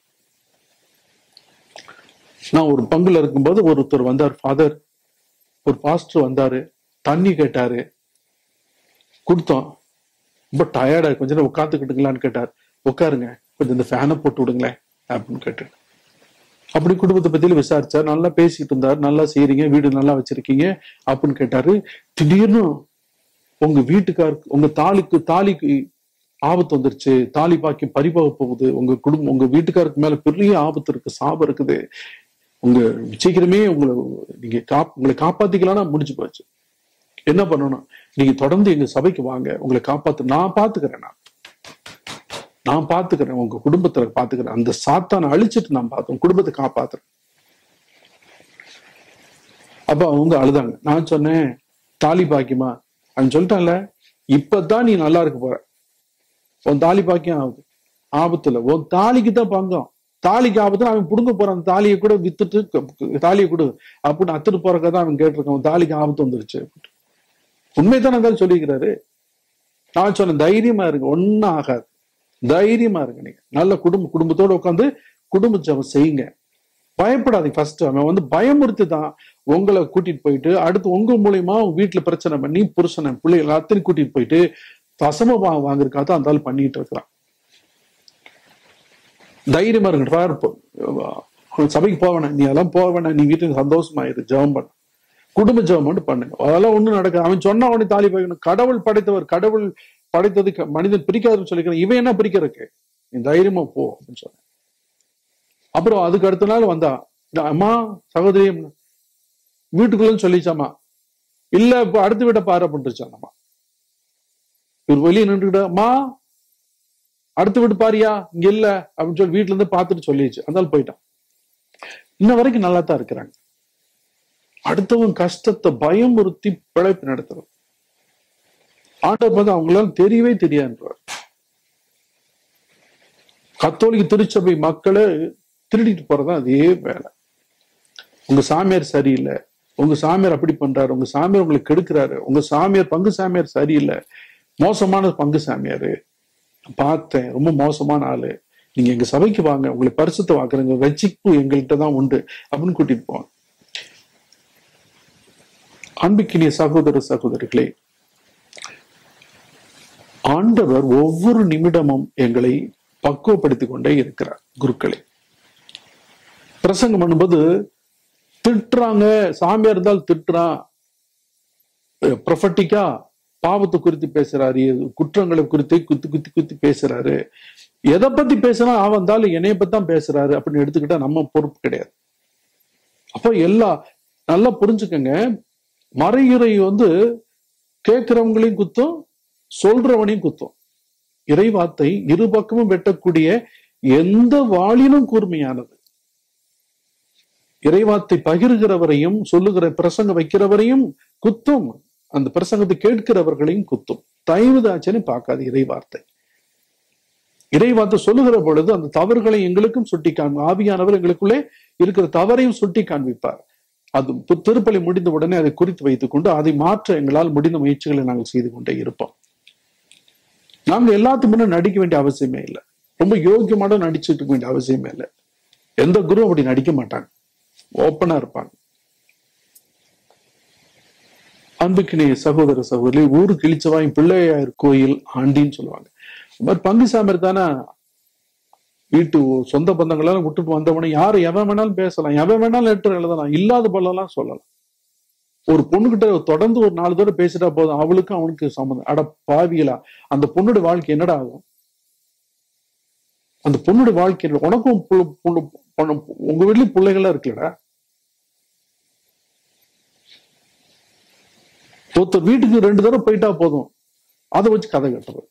நான் ஒரு பங்குல இருக்கும்போது ஒருத்தர் வந்தார் ஃபாதர் ஒரு பாஸ்டர் வந்தாரு தண்ணி கேட்டாரு கொடுத்தோம் ரொம்ப டயர்டா கொஞ்ச நேரம் உட்காந்துக்கிட்டுங்களான்னு கேட்டார் உட்காருங்க கொஞ்சம் இந்த ஃபேனை போட்டு விடுங்களேன் அப்படின்னு கேட்டு அப்படி குடும்பத்தை பத்தியில விசாரிச்சார் நல்லா பேசிட்டு இருந்தார் நல்லா செய்றீங்க வீடு நல்லா வச்சிருக்கீங்க அப்படின்னு கேட்டாரு திடீர்னு உங்க வீட்டுக்காருக்கு உங்க தாலிக்கு தாலிக்கு ஆபத்து வந்துருச்சு தாலி பாக்கி பறிபோக போகுது உங்க குடும்பம் உங்க வீட்டுக்காருக்கு மேல பெரிய ஆபத்து இருக்கு சாபம் இருக்குது உங்க சீக்கிரமே உங்களை நீங்க காப் உங்களை காப்பாத்திக்கலாம்னா முடிஞ்சு போச்சு என்ன பண்ணணும் நீங்க தொடர்ந்து எங்க சபைக்கு வாங்க உங்களை காப்பாத்து நான் பாத்துக்கிறேன் நான் நான் பாத்துக்கிறேன் உங்க குடும்பத்துல பாத்துக்கிறேன் அந்த சாத்தானை அழிச்சிட்டு நான் பார்த்தேன் குடும்பத்தை காப்பாத்துறேன் அப்ப அவங்க அழுதாங்க நான் சொன்னேன் தாலி பாக்கியமா அவன் சொல்லிட்டான்ல இப்பதான் நீ நல்லா இருக்க போற உன் தாலி பாக்கியம் ஆகுது ஆபத்து இல்ல உன் தாலிக்கு தான் பங்கம் தாலிக்கு ஆபத்துல அவன் புடுங்க போறான் அந்த தாலியை கூட வித்துட்டு க- தாலியை கொடு அப்படின்னு அத்துட்டு போறக்கதான் அவன் கேட்டிருக்கான் உன் தாலிக்கு ஆபத்து வந்துருச்சு உண்மைதான் இருந்தாலும் சொல்லிக்கிறாரு நான் சொன்னேன் தைரியமா இருங்க ஒன்னும் ஆகாது தைரியமா இருங்க நீங்க நல்ல குடும்ப குடும்பத்தோட உட்காந்து குடும்ப ஜெபம் செய்யுங்க பயப்படாதீங்க ஃபர்ஸ்ட் அவன் வந்து பயமுறுத்தி தான் உங்களை கூட்டிட்டு போயிட்டு அடுத்து உங்க மூலியமா உங்க வீட்டுல பிரச்சனை பண்ணி புருஷனை பிள்ளைகள் எல்லாத்தையும் கூட்டிட்டு போயிட்டு தசம வாங்குறதுக்காக தான் அந்த ஆள் பண்ணிட்டு இருக்கிறான் தைரியமா இருங்க ஃபார் சபைக்கு போக வேணாம் நீ அதெல்லாம் போக வேணாம் நீ வீட்டுக்கு சந்தோஷமா இரு ஜெபம் பண்ணு குடும்ப ஜெபம் மட்டும் பண்ணுங்க அதெல்லாம் ஒண்ணும் நடக்காது அவன் சொன்னா உடனே தாலி வைக்கணும் கடவுள் படைத்தவர் கடவுள் படைத்தது க- மனிதன் பிரிக்காதுன்னு சொல்லிக்கிறேன் இவன் என்ன பிரிக்கிறதுக்கு நீ தைரியமா போ அப்படின்னு சொன்னேன் அப்புறம் அதுக்கு அடுத்த நாள் வந்தா இந்த அம்மா சகோதரி வீட்டுக்குள்ளன்னு சொல்லிச்சாமா இல்ல இப்ப அடுத்த வீட்டை பாரு அப்படின்ட்டுச்சான் இவர் வெளியே நின்றுக்கிட்ட அம்மா அடுத்த வீட்டு பாரியா இங்க இல்ல அப்படின்னு சொல்லி வீட்டுல இருந்து பார்த்துட்டு சொல்லிடுச்சு அதனால போயிட்டான் இன்ன வரைக்கும் நல்லா தான் இருக்கிறாங்க அடுத்தவன் கஷ்டத்தை பயமுறுத்தி பிழைப்பு நடத்துறது ஆண்டவர் வந்து அவங்களால தெரியவே தெரியாதுன்றார் கத்தோலிக்க திருச்சபை மக்களை திருடிட்டு போறதா அதே வேலை உங்க சாமியார் சரியில்லை உங்க சாமியார் அப்படி பண்றாரு உங்க சாமியார் உங்களுக்கு கெடுக்கிறாரு உங்க சாமியார் பங்கு சாமியார் சரியில்லை மோசமான பங்கு சாமியாரு பார்த்தேன் ரொம்ப மோசமான ஆளு நீங்க எங்க சபைக்கு வாங்க உங்களை பரிசுத்த வாக்குறங்க ரட்சிப்பு எங்கள்கிட்ட தான் உண்டு அப்படின்னு கூட்டிட்டு போவாங்க அன்புக்கினிய சகோதர சகோதரிகளே ஆண்டவர் ஒவ்வொரு நிமிடமும் எங்களை பக்குவப்படுத்திக் கொண்டே இருக்கிறார் குருக்களே பிரசங்கம் பண்ணும்போது திட்டுறாங்க சாமியா இருந்தால் திட்டுறான் ப்ரொஃபட்டிக்கா பாவத்தை குறித்து பேசுறாரு குற்றங்களை குறித்து குத்தி குத்தி குத்தி பேசுறாரு எதை பத்தி பேசுனா அவன் வந்தாலும் என்னைய பத்தி தான் பேசுறாரு அப்படின்னு எடுத்துக்கிட்டா நம்ம பொறுப்பு கிடையாது அப்போ எல்லா நல்லா புரிஞ்சுக்கங்க மறையுறை வந்து கேட்கிறவங்களையும் குத்தும் சொல்றவனையும் குத்தும் இறைவார்த்தை இரு பக்கமும் வெட்டக்கூடிய எந்த வாளினும் கூர்மையானது இறைவார்த்தை பகிர்கிறவரையும் சொல்லுகிற பிரசங்க வைக்கிறவரையும் குத்தும் அந்த பிரசங்கத்தை கேட்கிறவர்களையும் குத்தும் தயவுதாச்சனு பார்க்காது இறைவார்த்தை இறைவார்த்தை சொல்லுகிற பொழுது அந்த தவறுகளை எங்களுக்கும் சுட்டி காண்பு ஆவியானவர் எங்களுக்குள்ளே இருக்கிற தவறையும் சுட்டி காண்பிப்பார் அது பு- திருப்பலி முடிந்த உடனே அதை குறித்து வைத்துக் கொண்டு அதை மாற்ற எங்களால் முடிந்த முயற்சிகளை நாங்கள் செய்து கொண்டே இருப்போம் நாங்க எல்லாத்துக்கு முன்னே நடிக்க வேண்டிய அவசியமே இல்லை ரொம்ப யோக்கியமான நடிச்சுட்டு இருக்க வேண்டிய அவசியமே இல்லை எந்த குரு அப்படி நடிக்க மாட்டாங்க ஓப்பனா இருப்பாங்க அன்புக்கினே சகோதர சகோதரி ஊரு கிழிச்சவாயும் பிள்ளையார் கோயில் ஆண்டின்னு சொல்லுவாங்க இந்த மாதிரி பங்கு சாமி தானே வீட்டு சொந்த பந்தங்களெல்லாம் விட்டுட்டு வந்தவன யாரு எவன் வேணாலும் பேசலாம் எவன் வேணாலும் லெட்டர் எழுதலாம் இல்லாத பல்லெல்லாம் சொல்லலாம் ஒரு பொண்ணுகிட்ட தொடர்ந்து ஒரு நாலு தடவை பேசிட்டா போதும் அவளுக்கும் அவனுக்கு சம்மந்தம் அட பாவியலா அந்த பொண்ணோட வாழ்க்கை என்னடா ஆகும் அந்த பொண்ணோட வாழ்க்கை என்ன? உனக்கும் புள்ள- புள்ள- பொண்ணு- உங்க வீட்லயும் பிள்ளைகள்லாம் இருக்குல்லடா ஒருத்தர் வீட்டுக்கு ரெண்டு தடவை போயிட்டா போதும் அதை வச்சு கதை கட்டுறது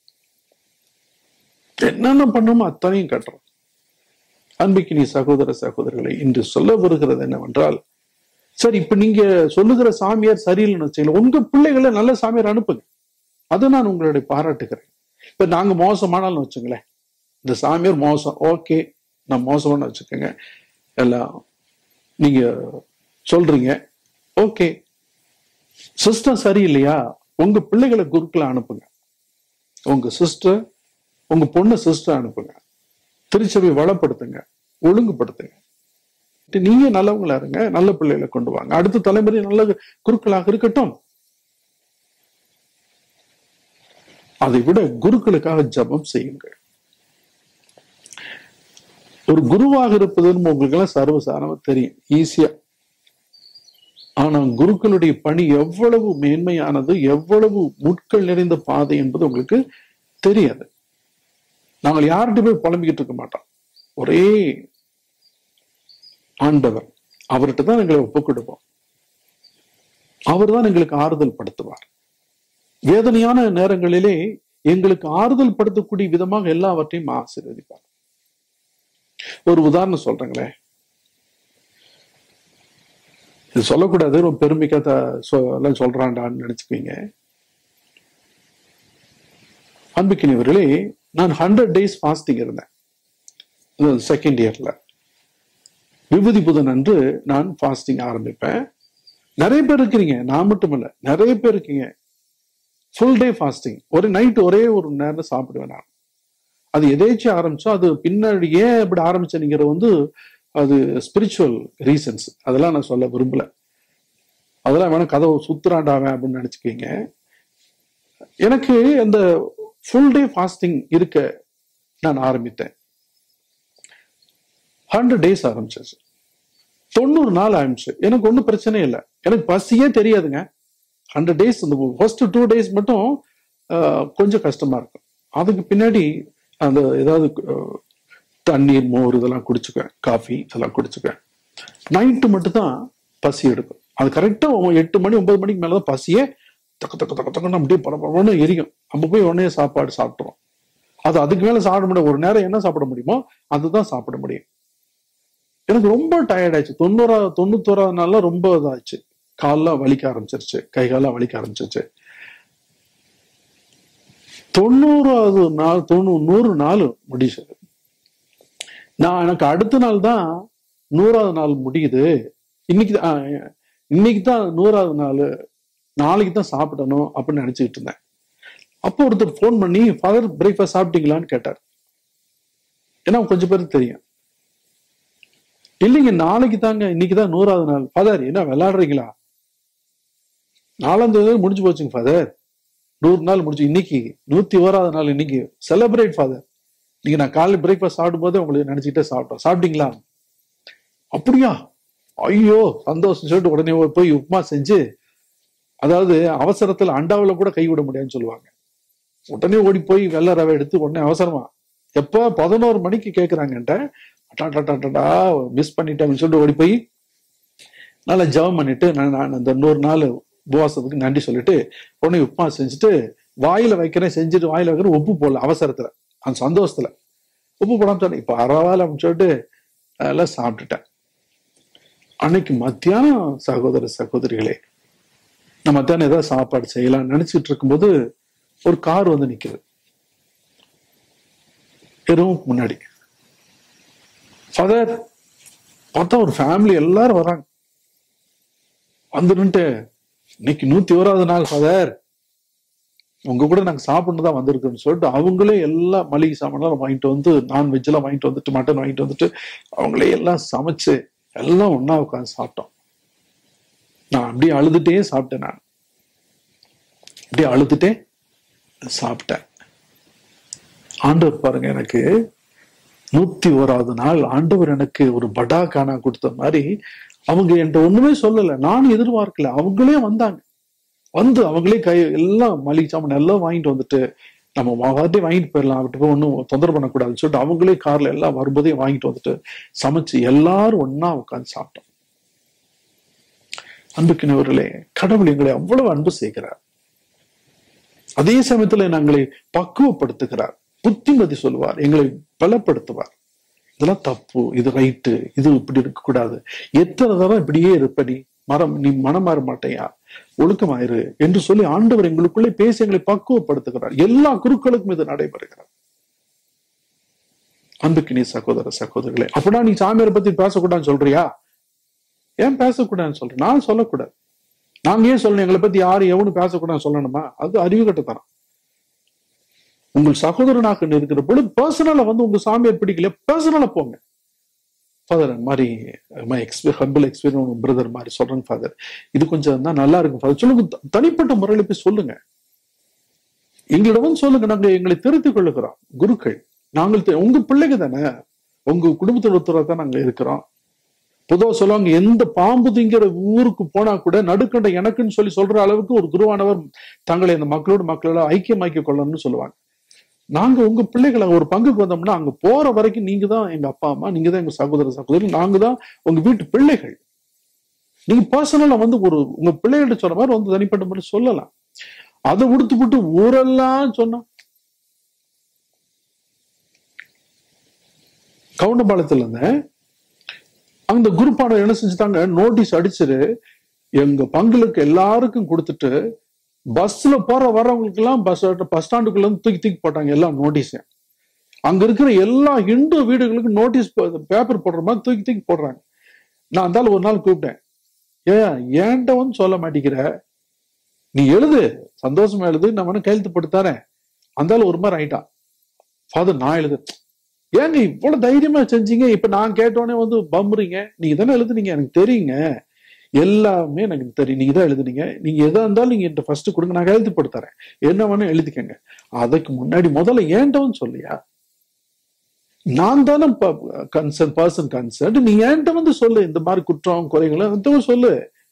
என்னென்ன பண்ணுமோ அத்தனையும் கட்டுறோம் அன்பிக்கு நீ சகோதர சகோதரர்களை இன்று சொல்ல வருகிறது என்னவென்றால் சரி இப்ப நீங்க சொல்லுகிற சாமியார் சரியில்லைன்னு வச்சுக்கல உங்க பிள்ளைகளை நல்ல சாமியார் அனுப்புங்க அதை நான் உங்களுடைய பாராட்டுகிறேன் இப்ப நாங்க மோசமானாலும் வச்சுங்களேன் இந்த சாமியார் மோசம் ஓகே நான் மோசமான வச்சுக்கோங்க எல்லாம் நீங்க சொல்றீங்க ஓகே சிஸ்டம் சரியில்லையா உங்க பிள்ளைகளை குருக்களை அனுப்புங்க உங்க சிஸ்டர் உங்க பொண்ணு சிஸ்டர் அனுப்புங்க திருச்சபை வளப்படுத்துங்க ஒழுங்குபடுத்துங்க நீங்க நல்லவங்களா இருங்க நல்ல பிள்ளைகளை கொண்டு வாங்க அடுத்த தலைமுறை நல்ல குருக்களாக இருக்கட்டும் அதை விட குருக்களுக்காக ஜெபம் செய்யுங்கள் ஒரு குருவாக இருப்பதுன்னு உங்களுக்கு எல்லாம் சர்வசாரமா தெரியும் ஈஸியா ஆனா குருக்களுடைய பணி எவ்வளவு மேன்மையானது எவ்வளவு முட்கள் நிறைந்த பாதை என்பது உங்களுக்கு தெரியாது நாங்கள் யார்கிட்ட போய் புலம்பிக்கிட்டு இருக்க மாட்டோம் ஒரே ஆண்டவர் அவர்கிட்ட தான் எங்களை ஒப்புக் கொடுப்போம் அவர் தான் எங்களுக்கு ஆறுதல் படுத்துவார் வேதனையான நேரங்களிலே எங்களுக்கு ஆறுதல் படுத்தக்கூடிய விதமாக எல்லாவற்றையும் ஆசீர்வதிப்பார் ஒரு உதாரணம் சொல்றேங்களே இது சொல்லக்கூடாது ரொம்ப பெருமைக்கா த- சொ- எல்லாம் சொல்றான்டான்னு நினைச்சுக்குவீங்க அன்புக்கினவர்களே நான் ஹண்ட்ரட் டேஸ் ஃபாஸ்டிங் இருந்தேன் செகண்ட் இயர்ல விபூதி புதன் அன்று நான் ஃபாஸ்டிங் ஆரம்பிப்பேன் நிறைய பேர் இருக்கிறீங்க நான் மட்டும் இல்ல நிறைய பேர் இருக்கீங்க ஃபுல் டே ஃபாஸ்டிங் ஒரு நைட் ஒரே ஒரு நேரம் சாப்பிடுவேன் நான் அது எதேச்சும் ஆரம்பிச்சோம் அது பின்னாடி ஏன் இப்படி ஆரம்பிச்சேங்கிற வந்து அது ஸ்பிரிச்சுவல் ரீசன்ஸ் அதெல்லாம் நான் சொல்ல விரும்பல அதெல்லாம் வேணா கதவை சுத்துறாண்டாவேன் அப்படின்னு நினைச்சுக்கீங்க எனக்கு அந்த ஃபுல் டே ஃபாஸ்டிங் இருக்க நான் ஆரம்பித்தேன் ஹண்ட்ரட் டேஸ் ஆரம்பிச்சாச்சு தொண்ணூறு நாள் ஆரம்பிச்சு எனக்கு ஒன்றும் பிரச்சனை இல்லை எனக்கு பசியே தெரியாதுங்க ஹண்ட்ரட் டேஸ் இந்த ஃபர்ஸ்ட் டூ டேஸ் மட்டும் ஆஹ், கொஞ்சம் கஷ்டமா இருக்கும் அதுக்கு பின்னாடி அந்த ஏதாவது ஆஹ், தண்ணீர் மோர் இதெல்லாம் குடிச்சுக்குவேன் காஃபி இதெல்லாம் குடிச்சுக்குவேன் நைட்டு மட்டும் தான் பசி எடுக்கும் அது கரெக்டா எட்டு மணி ஒன்பது மணிக்கு மேலதான் பசியே தக்க தக்க தக்க தக்கன்னு அப்படியே பரபரன்னு எரியும் நம்ம போய் உடனே சாப்பாடு சாப்பிட்றோம் அது அதுக்கு மேல சாப்பிட முடியும் ஒரு நேரம் என்ன சாப்பிட முடியுமோ அதுதான் சாப்பிட முடியும் எனக்கு ரொம்ப டயர்ட் ஆயிடுச்சு தொண்ணூறா தொண்ணூத்தோராவது நாள்ல ரொம்ப இதாச்சு கால்லாம் வலிக்க ஆரம்பிச்சிருச்சு கை கால்லாம் வலிக்க ஆரம்பிச்சிருச்சு தொண்ணூறாவது நாள் தொண்ணூறு நூறு நாள் முடிச்சு நான் எனக்கு அடுத்த நாள் தான் நூறாவது நாள் முடியுது இன்னைக்கு தான் ஆ, இன்னைக்கு தான் நூறாவது நாள் நாளைக்கு தான் சாப்பிடணும் அப்படின்னு நினைச்சுக்கிட்டு இருந்தேன் அப்போ ஒருத்தர் ஃபோன் பண்ணி ஃபாதர் பிரேக்ஃபாஸ்ட் சாப்பிட்டீங்களான்னு கேட்டார் ஏன்னா கொஞ்சம் பேருக்கு தெரியும் இல்லைங்க நாளைக்கு தாங்க இன்னைக்கு தான் நூறாவது நாள் ஃபாதர் என்ன விளையாடுறீங்களா நாலாம் தேதி முடிஞ்சு போச்சுங்க ஃபாதர் நூறு நாள் முடிஞ்சு இன்னைக்கு நூத்தி ஓராவது நாள் இன்னைக்கு செலிப்ரேட் ஃபாதர் நீங்க நான் காலையில் பிரேக்ஃபாஸ்ட் சாப்பிடும் போதே உங்களுக்கு நினைச்சுக்கிட்டே சாப்பிட்டோம் சாப்பிட்டீங்களா அப்படியா ஐயோ சந்தோஷம் சொல்லிட்டு உடனே போய் உப்புமா செஞ்சு அதாவது அவசரத்துல அண்டாவுல கூட கை விட முடியாதுன்னு சொல்லுவாங்க உடனே ஓடி போய் வெள்ளை ரவை எடுத்து உடனே அவசரமா எப்ப பதினோரு மணிக்கு கேக்குறாங்கன்ட்ட அட்டாடாடாடா மிஸ் பண்ணிட்டேன்னு சொல்லிட்டு ஓடி போய் நல்லா ஜெபம் பண்ணிட்டு நான் நான் அந்த நூறு நாள் உபவாசத்துக்கு நன்றி சொல்லிட்டு உடனே உப்புமா செஞ்சுட்டு வாயில வைக்கிறேன் செஞ்சுட்டு வாயில வைக்கிறேன் உப்பு போடல அவசரத்துல அந்த சந்தோஷத்துல உப்பு போடாம சொன்னேன் இப்ப பரவாயில்ல அப்படின்னு சொல்லிட்டு அதெல்லாம் சாப்பிட்டுட்டேன் அன்னைக்கு மத்தியானம் சகோதர சகோதரிகளே நான் மத்தியானம் ஏதாவது சாப்பாடு செய்யலாம் நினைச்சிட்டு இருக்கும்போது ஒரு கார் வந்து நிக்குது எதுவும் முன்னாடி ஃபாதர் பார்த்தா ஒரு ஃபேமிலி எல்லாரும் வராங்க வந்துட்டு இன்னைக்கு நூத்தி ஓராவது நாள் ஃபாதர் உங்க கூட நாங்க சாப்பிட்டு தான் வந்திருக்கோம்னு சொல்லிட்டு அவங்களே எல்லா மளிகை சாமான்லாம் வாங்கிட்டு வந்து நான்வெஜ் எல்லாம் வாங்கிட்டு வந்துட்டு மட்டன் வாங்கிட்டு வந்துட்டு அவங்களே எல்லாம் சமைச்சு எல்லாம் ஒண்ணா உட்காந்து சாப்பிட்டோம் நான் அப்படியே அழுதுட்டே சாப்பிட்டேன் நான் அப்படியே அழுதுட்டே சாப்பிட்டேன் ஆண்டவர் பாருங்க எனக்கு நூத்தி ஓராவது நாள் ஆண்டவர் எனக்கு ஒரு படா காணா கொடுத்த மாதிரி அவங்க என்கிட்ட ஒண்ணுமே சொல்லல நானும் எதிர்பார்க்கல அவங்களே வந்தாங்க வந்து அவங்களே கை எல்லாம் மளிகை சாமான் எல்லாம் வாங்கிட்டு வந்துட்டு நம்ம வாட்டி வாங்கிட்டு போயிடலாம் அவர்கிட்ட போய் ஒன்றும் தொந்தரவு பண்ணக்கூடாதுன்னு சொல்லிட்டு அவங்களே கார்ல எல்லாம் வரும்போதே வாங்கிட்டு வந்துட்டு சமைச்சு எல்லாரும் ஒண்ணா உட்காந்து சாப்பிட்டோம் அன்புக்கினவர்களே கடவுள் எங்களை அவ்வளவு அன்பு செய்கிறார் அதே சமயத்துல நாங்களை பக்குவப்படுத்துகிறார் புத்திமதி சொல்லுவார் எங்களை பலப்படுத்துவார் இதெல்லாம் தப்பு இது ரைட்டு இது இப்படி இருக்கக்கூடாது எத்தனை தரம் இப்படியே இருப்படி மரம் நீ மனம் மாற மாட்டேயா ஒழுக்கமாயிரு என்று சொல்லி ஆண்டவர் எங்களுக்குள்ளே பேசி எங்களை பக்குவப்படுத்துகிறார் எல்லா குருக்களுக்கும் இது நடைபெறுகிறார் அன்புக்கு நீ சகோதர சகோதரிகளே அப்படின்னா நீ சாமியாரை பத்தி பேசக்கூடாதுன்னு சொல்றியா ஏன் பேசக்கூடாதுன்னு சொல்ற நான் சொல்லக்கூடாது நாங்க ஏன் சொல்லணும் எங்களை பத்தி யாரு எவனு பேசக்கூடாதுன்னு சொல்லணுமா அது அறிவு கட்டுத்தரம் உங்கள் சகோதரனாக இருக்கிற பொழுது பர்சனலா வந்து உங்க சாமியார் பிடிக்கல பர்சனலா போங்க ஃபாதர் அந்த மாதிரி எக்ஸ்பீ ஹம்பிள் எக்ஸ்பீரியன் பிரதர் மாதிரி சொல்றேன் ஃபாதர் இது கொஞ்சம் தான் நல்லா இருக்கும் ஃபாதர் சொல்லுங்க த- தனிப்பட்ட முறையில போய் சொல்லுங்க எங்களிடம் வந்து சொல்லுங்க நாங்க எங்களை திருத்திக் கொள்ளுகிறோம் குருக்கள் நாங்கள் தெ- உங்க பிள்ளைங்க தானே உங்க குடும்பத்தில் ஒருத்தராக தான் நாங்க இருக்கிறோம் பொதுவா சொல்லுவாங்க எந்த பாம்பு திங்கிற ஊருக்கு போனா கூட நடுக்கண்ட எனக்குன்னு சொல்லி சொல்ற அளவுக்கு ஒரு குருவானவர் தங்களை இந்த மக்களோடு மக்களோட ஐக்கியமாக்கி கொள்ளணும்னு சொல்லுவாங்க நாங்க உங்க பிள்ளைகளை ஒரு பங்குக்கு வந்தோம்னா அங்க போற வரைக்கும் நீங்க தான் எங்க அப்பா அம்மா நீங்க தான் எங்க சகோதர சகோதரி நாங்க தான் உங்க வீட்டு பிள்ளைகள் நீங்க பர்சனலா வந்து ஒரு உங்க பிள்ளைகள்ட்ட சொன்ன மாதிரி வந்து தனிப்பட்ட முறை சொல்லலாம் அதை உடுத்து விட்டு ஊரெல்லாம் சொன்னா கவுண்டபாளையத்துல இருந்தேன் அந்த குரூப்பான என்ன செஞ்சுட்டாங்க நோட்டீஸ் அடிச்சிரு எங்க பங்குகளுக்கு எல்லாருக்கும் கொடுத்துட்டு பஸ்ல போற வர்றவங்களுக்கு எல்லாம் பஸ் பஸ் ஸ்டாண்டுக்குள்ள இருந்து தூக்கி தூக்கி போட்டாங்க எல்லாம் நோட்டீஸ் அங்க இருக்கிற எல்லா இந்து வீடுகளுக்கும் நோட்டீஸ் பேப்பர் போடுற மாதிரி தூக்கி தூக்கி போடுறாங்க நான் அந்த ஆளு ஒரு நாள் கூப்பிட்டேன் ஏன் ஏன்ட்ட வந்து சொல்ல மாட்டேங்கிற நீ எழுது சந்தோஷமா எழுது நான் வேணா கையெழுத்து போட்டு தரேன் அந்த ஆளு ஒரு மாதிரி ஆயிட்டான் ஃபாதர் நான் எழுது ஏங்க இவ்வளவு தைரியமா செஞ்சீங்க இப்ப நான் கேட்டோடனே வந்து பம்புறீங்க நீங்க தானே எழுதுனீங்க எனக்கு தெரியுங்க எல்லாமே எனக்கு தெரியும் நீங்க தான் எழுதுனீங்க நீங்க எதா இருந்தாலும் நீங்க என்கிட்ட ஃபர்ஸ்ட் கொடுங்க நான் கையெழுத்து போட்டு தரேன் என்ன வேணும் எழுதிக்கங்க அதுக்கு முன்னாடி முதல்ல ஏன்டவும் சொல்லியா நான் தானே கன்சர்ன் பர்சன் கன்சர்ன் நீ என்கிட்ட வந்து சொல்லு இந்த மாதிரி குற்றம் குறைகளை வந்து சொல்லு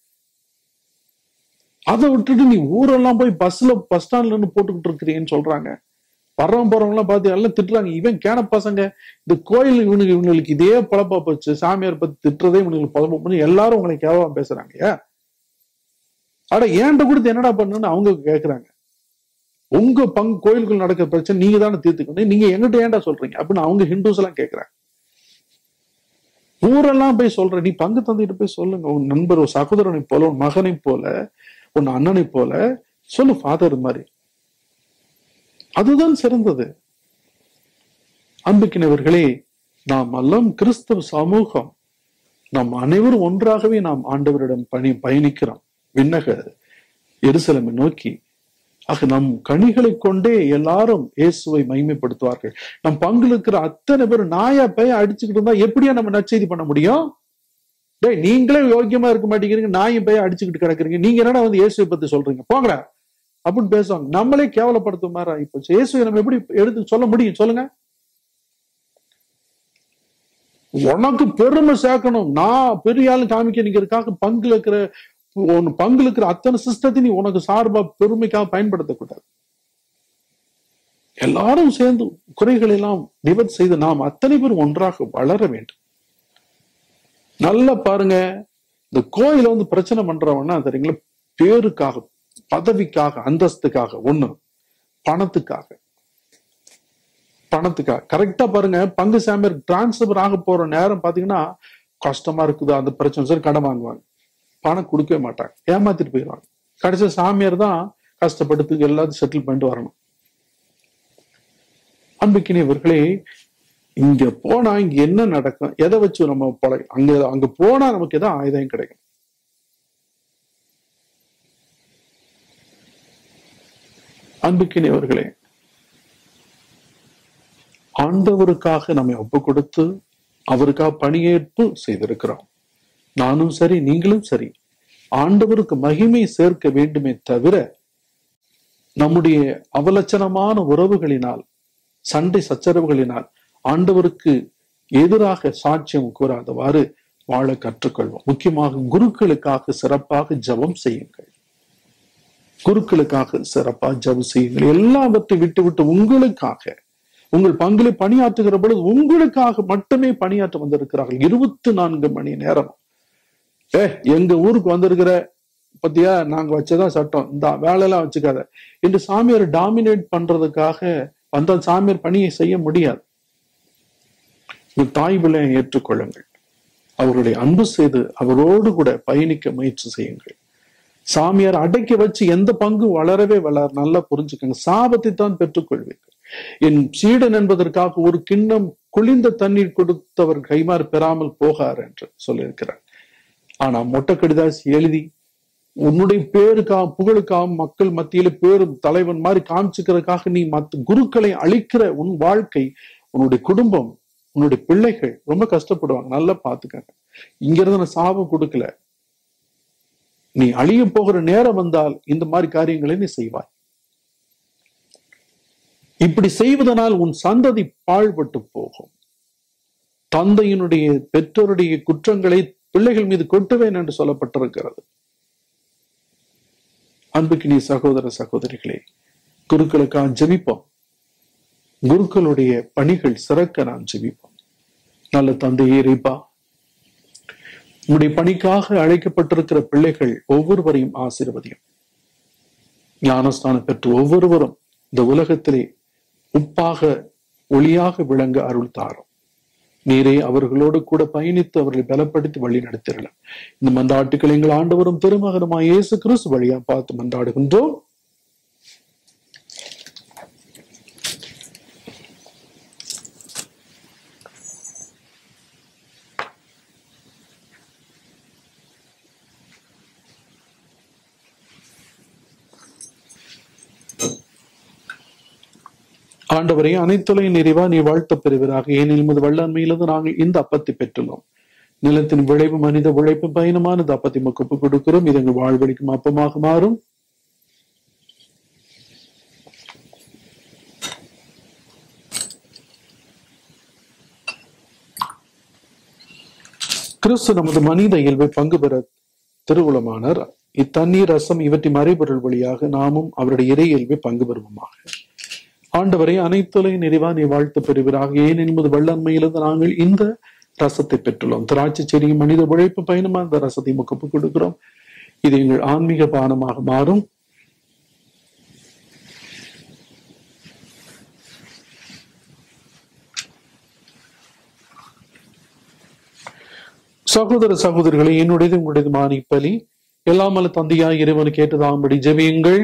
அதை விட்டுட்டு நீ ஊரெல்லாம் போய் பஸ்ல பஸ் ஸ்டாண்ட்ல இருந்து போட்டுக்கிட்டு இருக்கிறீங்கன்னு சொல்றாங்க வர்றவங்க போறவங்க எல்லாம் பார்த்து எல்லாம் திட்டுறாங்க இவன் கேன பசங்க இந்த கோயில் இவனுக்கு இவங்களுக்கு இதே பழப்பா போச்சு சாமியார் பத்தி திட்டுறதே இவனுக்கு பழப்பம் பண்ணி எல்லாரும் உங்களை கேவலம் பேசுறாங்க ஏன் அட ஏன்ட்ட கொடுத்து என்னடா பண்ணுன்னு அவங்க கேக்குறாங்க உங்க பங்கு கோயிலுக்குள் நடக்கிற பிரச்சனை நீங்க தானே தீர்த்துக்கணும் நீங்க எங்கிட்ட ஏன்டா சொல்றீங்க அப்படின்னு அவங்க ஹிந்துஸ் எல்லாம் கேக்குறாங்க ஊரெல்லாம் போய் சொல்ற நீ பங்கு தந்துட்டு போய் சொல்லுங்க உன் நண்பர் ஒரு சகோதரனை போல உன் மகனை போல உன் அண்ணனை போல சொல்லு ஃபாதர் மாதிரி அதுதான் சிறந்தது அன்புக்கினவர்களே நாம் எல்லாம் கிறிஸ்தவ சமூகம் நாம் அனைவரும் ஒன்றாகவே நாம் ஆண்டவரிடம் பணி பயணிக்கிறோம் விண்ணக எருசலமை நோக்கி ஆக நம் கனிகளை கொண்டே எல்லாரும் இயேசுவை மகிமைப்படுத்துவார்கள் நம் பங்குல இருக்கிற அத்தனை பேர் நாயா பைய அடிச்சுக்கிட்டு இருந்தா எப்படியா நம்ம நற்செய்தி பண்ண முடியும் டேய் நீங்களே யோக்கியமா இருக்க மாட்டேங்கிறீங்க நாயும் பைய அடிச்சுக்கிட்டு கிடக்குறீங்க நீங்க என்னடா வந்து இயேசுவை பத்தி சொல்றீங்க போங்கடா அப்படின்னு பேசுவாங்க நம்மளே கேவலப்படுத்தும் மாதிரி ஆயிப்போச்சு இயேசுவை நம்ம எப்படி எடுத்து சொல்ல முடியும் சொல்லுங்க உனக்கு பெருமை சேர்க்கணும் நான் பெரிய ஆளு காமிக்கிறதுக்காக பங்குல இருக்கிற உன் பங்குல இருக்கிற அத்தனை சிஸ்டத்தை நீ உனக்கு சார்பா பெருமைக்காக பயன்படுத்தக்கூடாது எல்லாரும் சேர்ந்து குறைகள் எல்லாம் நிவர்த்தி செய்து நாம் அத்தனை பேரும் ஒன்றாக வளர வேண்டும் நல்லா பாருங்க இந்த கோயில வந்து பிரச்சனை பண்றவன்னா தெரியுங்களா பேருக்காக பதவிக்காக அந்தஸ்துக்காக ஒண்ணு பணத்துக்காக பணத்துக்காக கரெக்டா பாருங்க பங்கு சாமியார் டிரான்ஸ்பர் ஆக போற நேரம் பாத்தீங்கன்னா கஷ்டமா இருக்குது அந்த பிரச்சனை சரி கடன் வாங்குவாங்க பணம் கொடுக்கவே மாட்டாங்க ஏமாத்திட்டு போயிடுவாங்க கடைசி சாமியார் தான் கஷ்டப்படுத்து எல்லாத்தையும் செட்டில் பண்ணிட்டு வரணும் அன்புக்கினியவர்களே இங்க போனா இங்க என்ன நடக்கும் எதை வச்சு நம்ம பழ அங்க அங்க போனா நமக்கு எதாவது ஆயுதம் கிடைக்கும் அன்புக்கினியவர்களே ஆண்டவருக்காக நம்மை ஒப்பு கொடுத்து அவருக்காக பணியேற்பு செய்திருக்கிறோம் நானும் சரி நீங்களும் சரி ஆண்டவருக்கு மகிமை சேர்க்க வேண்டுமே தவிர நம்முடைய அவலட்சணமான உறவுகளினால் சண்டை சச்சரவுகளினால் ஆண்டவருக்கு எதிராக சாட்சியம் கூறாதவாறு வாழ கற்றுக்கொள்வோம் முக்கியமாக குருக்களுக்காக சிறப்பாக ஜெபம் செய்யுங்கள் குருக்களுக்காக சிறப்பாக ஜெபம் செய்யுங்கள் எல்லாவற்றை விட்டு விட்டு உங்களுக்காக உங்கள் பங்கிலே பணியாற்றுகிற பொழுது உங்களுக்காக மட்டுமே பணியாற்ற வந்திருக்கிறார்கள் இருபத்தி நான்கு மணி நேரம் ஏ எங்க ஊருக்கு வந்திருக்கிற பத்தியா நாங்க வச்சதான் சட்டம் இந்த வேலையெல்லாம் வச்சுக்காத என்று சாமியார் டாமினேட் பண்றதுக்காக வந்தால் சாமியார் பணியை செய்ய முடியாது உங்கள் தாய் பிள்ளையை ஏற்றுக்கொள்ளுங்கள் அவருடைய அன்பு செய்து அவரோடு கூட பயணிக்க முயற்சி செய்யுங்கள் சாமியார் அடக்கி வச்சு எந்த பங்கு வளரவே வளர நல்லா புரிஞ்சுக்கங்க சாபத்தை தான் பெற்றுக்கொள்வீர்கள் என் சீடன் என்பதற்காக ஒரு கிண்ணம் குளிர்ந்த தண்ணீர் கொடுத்தவர் கைமாறு பெறாமல் போகார் என்று சொல்லியிருக்கிறார் ஆனா மொட்டை கடிதாசி எழுதி உன்னுடைய பேருக்காக புகழுக்காக மக்கள் மத்தியில பேரும் தலைவன் மாதிரி காமிச்சுக்கிறதுக்காக நீ மத்த குருக்களை அழிக்கிற உன் வாழ்க்கை உன்னுடைய குடும்பம் உன்னுடைய பிள்ளைகள் ரொம்ப கஷ்டப்படுவாங்க நல்லா பாத்துக்கங்க இங்க இருந்து நான் சாபம் கொடுக்கல நீ அழிய போகிற நேரம் வந்தால் இந்த மாதிரி காரியங்களை நீ செய்வாய் இப்படி செய்வதனால் உன் சந்ததி பாழ்பட்டு போகும் தந்தையினுடைய பெற்றோருடைய குற்றங்களை பிள்ளைகள் மீது கொட்டுவேன் என்று சொல்லப்பட்டிருக்கிறது அன்புக்கு நீ சகோதர சகோதரிகளே குருக்களுக்காக ஜெபிப்போம் குருக்களுடைய பணிகள் சிறக்க நாம் ஜெபிப்போம் நல்ல தந்தையே இறைப்பா உன்னுடைய பணிக்காக அழைக்கப்பட்டிருக்கிற பிள்ளைகள் ஒவ்வொருவரையும் ஆசீர்வதியும் ஞானஸ்தானம் பெற்று ஒவ்வொருவரும் இந்த உலகத்திலே உப்பாக ஒளியாக விளங்க அருள் தாரும் நீரே அவர்களோடு கூட பயணித்து அவர்களை பலப்படுத்தி வழி நடத்திடலாம் இந்த மன்றாட்டுக்களை எங்கள் ஆண்டவரும் திருமகனுமாய் இயேசு கிறிஸ்து வழியா பார்த்து மன்றாடுகின்றோம் ஆண்டவரை அனைத்துலையும் நிறைவா நீ வாழ்த்த பெறுவராக ஏனில் முது வல்லன்மையிலிருந்து நாங்கள் இந்த அப்பத்தை பெற்றுள்ளோம் நிலத்தின் விளைவு மனித உழைப்பு பயணமானது அப்பத்தை மக்குப்பு கொடுக்கிறோம் இது எங்கள் வாழ்வழிக்கும் அப்பமாக மாறும் கிறிஸ்து நமது மனித இயல்பை பங்கு பெற திருவுளமானார் இத்தண்ணீர் ரசம் இவற்றின் மறைபொருள் வழியாக நாமும் அவருடைய இறை இயல்பை பங்கு பெறுவோமாக ஆண்டவரை அனைத்துலை நிறைவா நீ வாழ்த்து பெறுவீராக ஏன் என்பது வல்லன்மையிலிருந்து நாங்கள் இந்த ரசத்தை பெற்றுள்ளோம் திராட்சை செடியும் மனித உழைப்பு பயணமா இந்த ரசத்தை முகப்பு கொடுக்கிறோம் இது எங்கள் ஆன்மீக பானமாக மாறும் சகோதர சகோதரிகளை என்னுடையது உங்களுடையது மானிப்பலி எல்லாமல்ல தந்தையாய் இறைவனுக்கு கேட்டதாகும்படி ஜெபியுங்கள்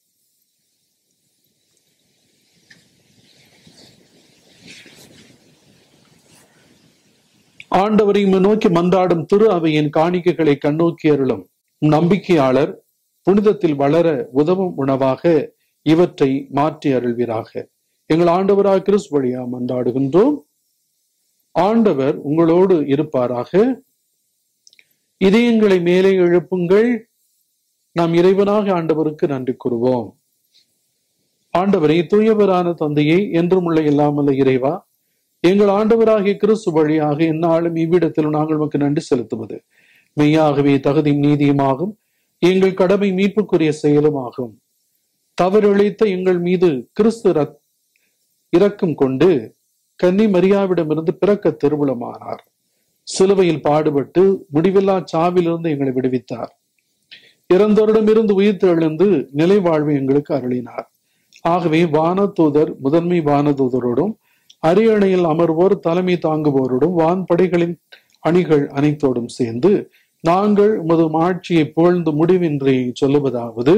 ஆண்டவரை நோக்கி மன்றாடும் திரு அவையின் காணிக்கைகளை கண்ணோக்கி அருளும் நம்பிக்கையாளர் புனிதத்தில் வளர உதவும் உணவாக இவற்றை மாற்றி அருள்வீராக எங்கள் ஆண்டவராக கிறிஸ் வழியா மன்றாடுகின்றோம் ஆண்டவர் உங்களோடு இருப்பாராக இதயங்களை மேலே எழுப்புங்கள் நாம் இறைவனாக ஆண்டவருக்கு நன்றி கூறுவோம் ஆண்டவரை தூயவரான தந்தையை என்றும் உள்ள இல்லாமல்ல இறைவா எங்கள் ஆண்டவராகிய கிறிஸ்து வழியாக எந்நாளும் இவ்விடத்தில் நாங்கள் உமக்கு நன்றி செலுத்துவது மெய்யாகவே தகுதியும் நீதியுமாகும் எங்கள் கடமை மீட்புக்குரிய செயலுமாகும் தவறிழைத்த எங்கள் மீது கிறிஸ்து ரத்- இரக்கம் கொண்டு கன்னி மரியாவிடமிருந்து பிறக்க திருவுளமானார் சிலுவையில் பாடுபட்டு முடிவில்லா சாவிலிருந்து எங்களை விடுவித்தார் இறந்தோரிடமிருந்து உயிர் தெழுந்து நிலை வாழ்வை எங்களுக்கு அருளினார் ஆகவே வானதூதர் முதன்மை வானதூதரோடும் அரியணையில் அமர்வோர் தலைமை தாங்குவோரோடும் வான்படைகளின் அணிகள் அனைத்தோடும் சேர்ந்து நாங்கள் உமது ஆட்சியை புகழ்ந்து முடிவின்றி சொல்லுவதாவது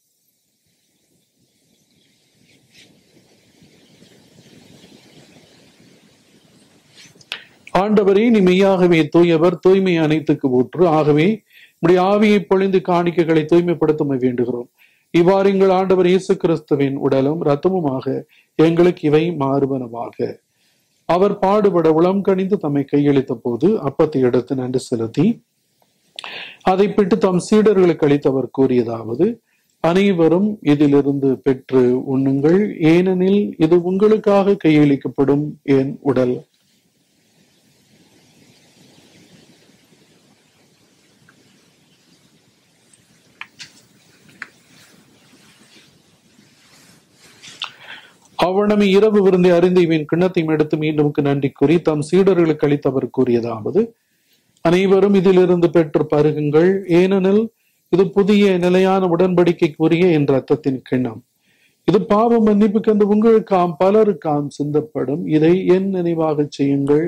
ஆண்டவரே நீ மெய்யாகவே தூயவர் தூய்மை அனைத்துக்கு ஊற்று ஆகவே உடைய ஆவியை பொழிந்து காணிக்கைகளை தூய்மைப்படுத்த வேண்டுகிறோம் இவ்வாறு எங்கள் ஆண்டவர் இயேசு கிறிஸ்துவின் உடலும் இரத்தமுமாக எங்களுக்கு இவை மாறுபனவாக அவர் பாடுபட உளம் கணிந்து தம்மை கையளித்த போது அப்பத்தை எடுத்து நன்றி செலுத்தி அதை பிட்டு தம் சீடர்களுக்கு அளித்தவர் கூறியதாவது அனைவரும் இதிலிருந்து பெற்று உண்ணுங்கள் ஏனெனில் இது உங்களுக்காக கையளிக்கப்படும் என் உடல் அவனமை இரவு விருந்தை அறிந்து இவன் கிண்ணத்தையும் எடுத்து மீண்டும் நன்றி கூறி தம் சீடர்களுக்கு அளித்தவர் கூறியதாவது அனைவரும் இதிலிருந்து பெற்று பருகுங்கள் ஏனெனில் இது புதிய நிலையான உடன்படிக்கைக்குரிய என் ரத்தத்தின் கிண்ணம் இது பாவ மன்னிப்புக்கென்று உங்களுக்காம் பலருக்காம் சிந்தப்படும் இதை என் நினைவாக செய்யுங்கள்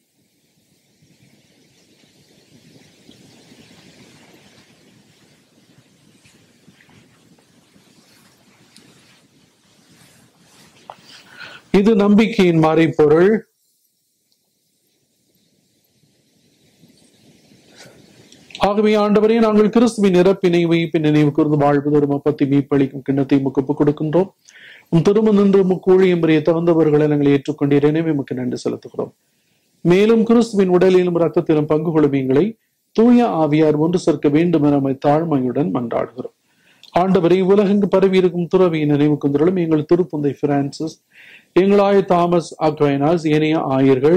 இது நம்பிக்கையின் மறைப்பொருள் ஆகவே ஆண்டவரே நாங்கள் கிறிஸ்துவின் இறப்பினை வைப்பின் நினைவு கூர்ந்து வாழ்வதோறும் அப்பத்தை மீப்பளிக்கும் கிண்ணத்தை முக்கப்பு கொடுக்கின்றோம் உம் திரும்ப நின்று முக்கூழியம் முறையை தகுந்தவர்களை நாங்கள் ஏற்றுக்கொண்டீர் எனவே உமக்கு நன்றி செலுத்துகிறோம் மேலும் கிறிஸ்துவின் உடலிலும் ரத்தத்திலும் பங்கு கொள்ளும் எங்களை தூய ஆவியார் ஒன்று சேர்க்க வேண்டும் என நம்மை தாழ்மையுடன் மன்றாடுகிறோம் ஆண்டவரை உலகெங்கு பரவி இருக்கும் துறவியின் நினைவு குந்தர்களும் எங்கள் திருப்புந்தை பிரான்சிஸ் எங்களாய தாமஸ் அக்வைனாஸ் ஏனைய ஆயர்கள்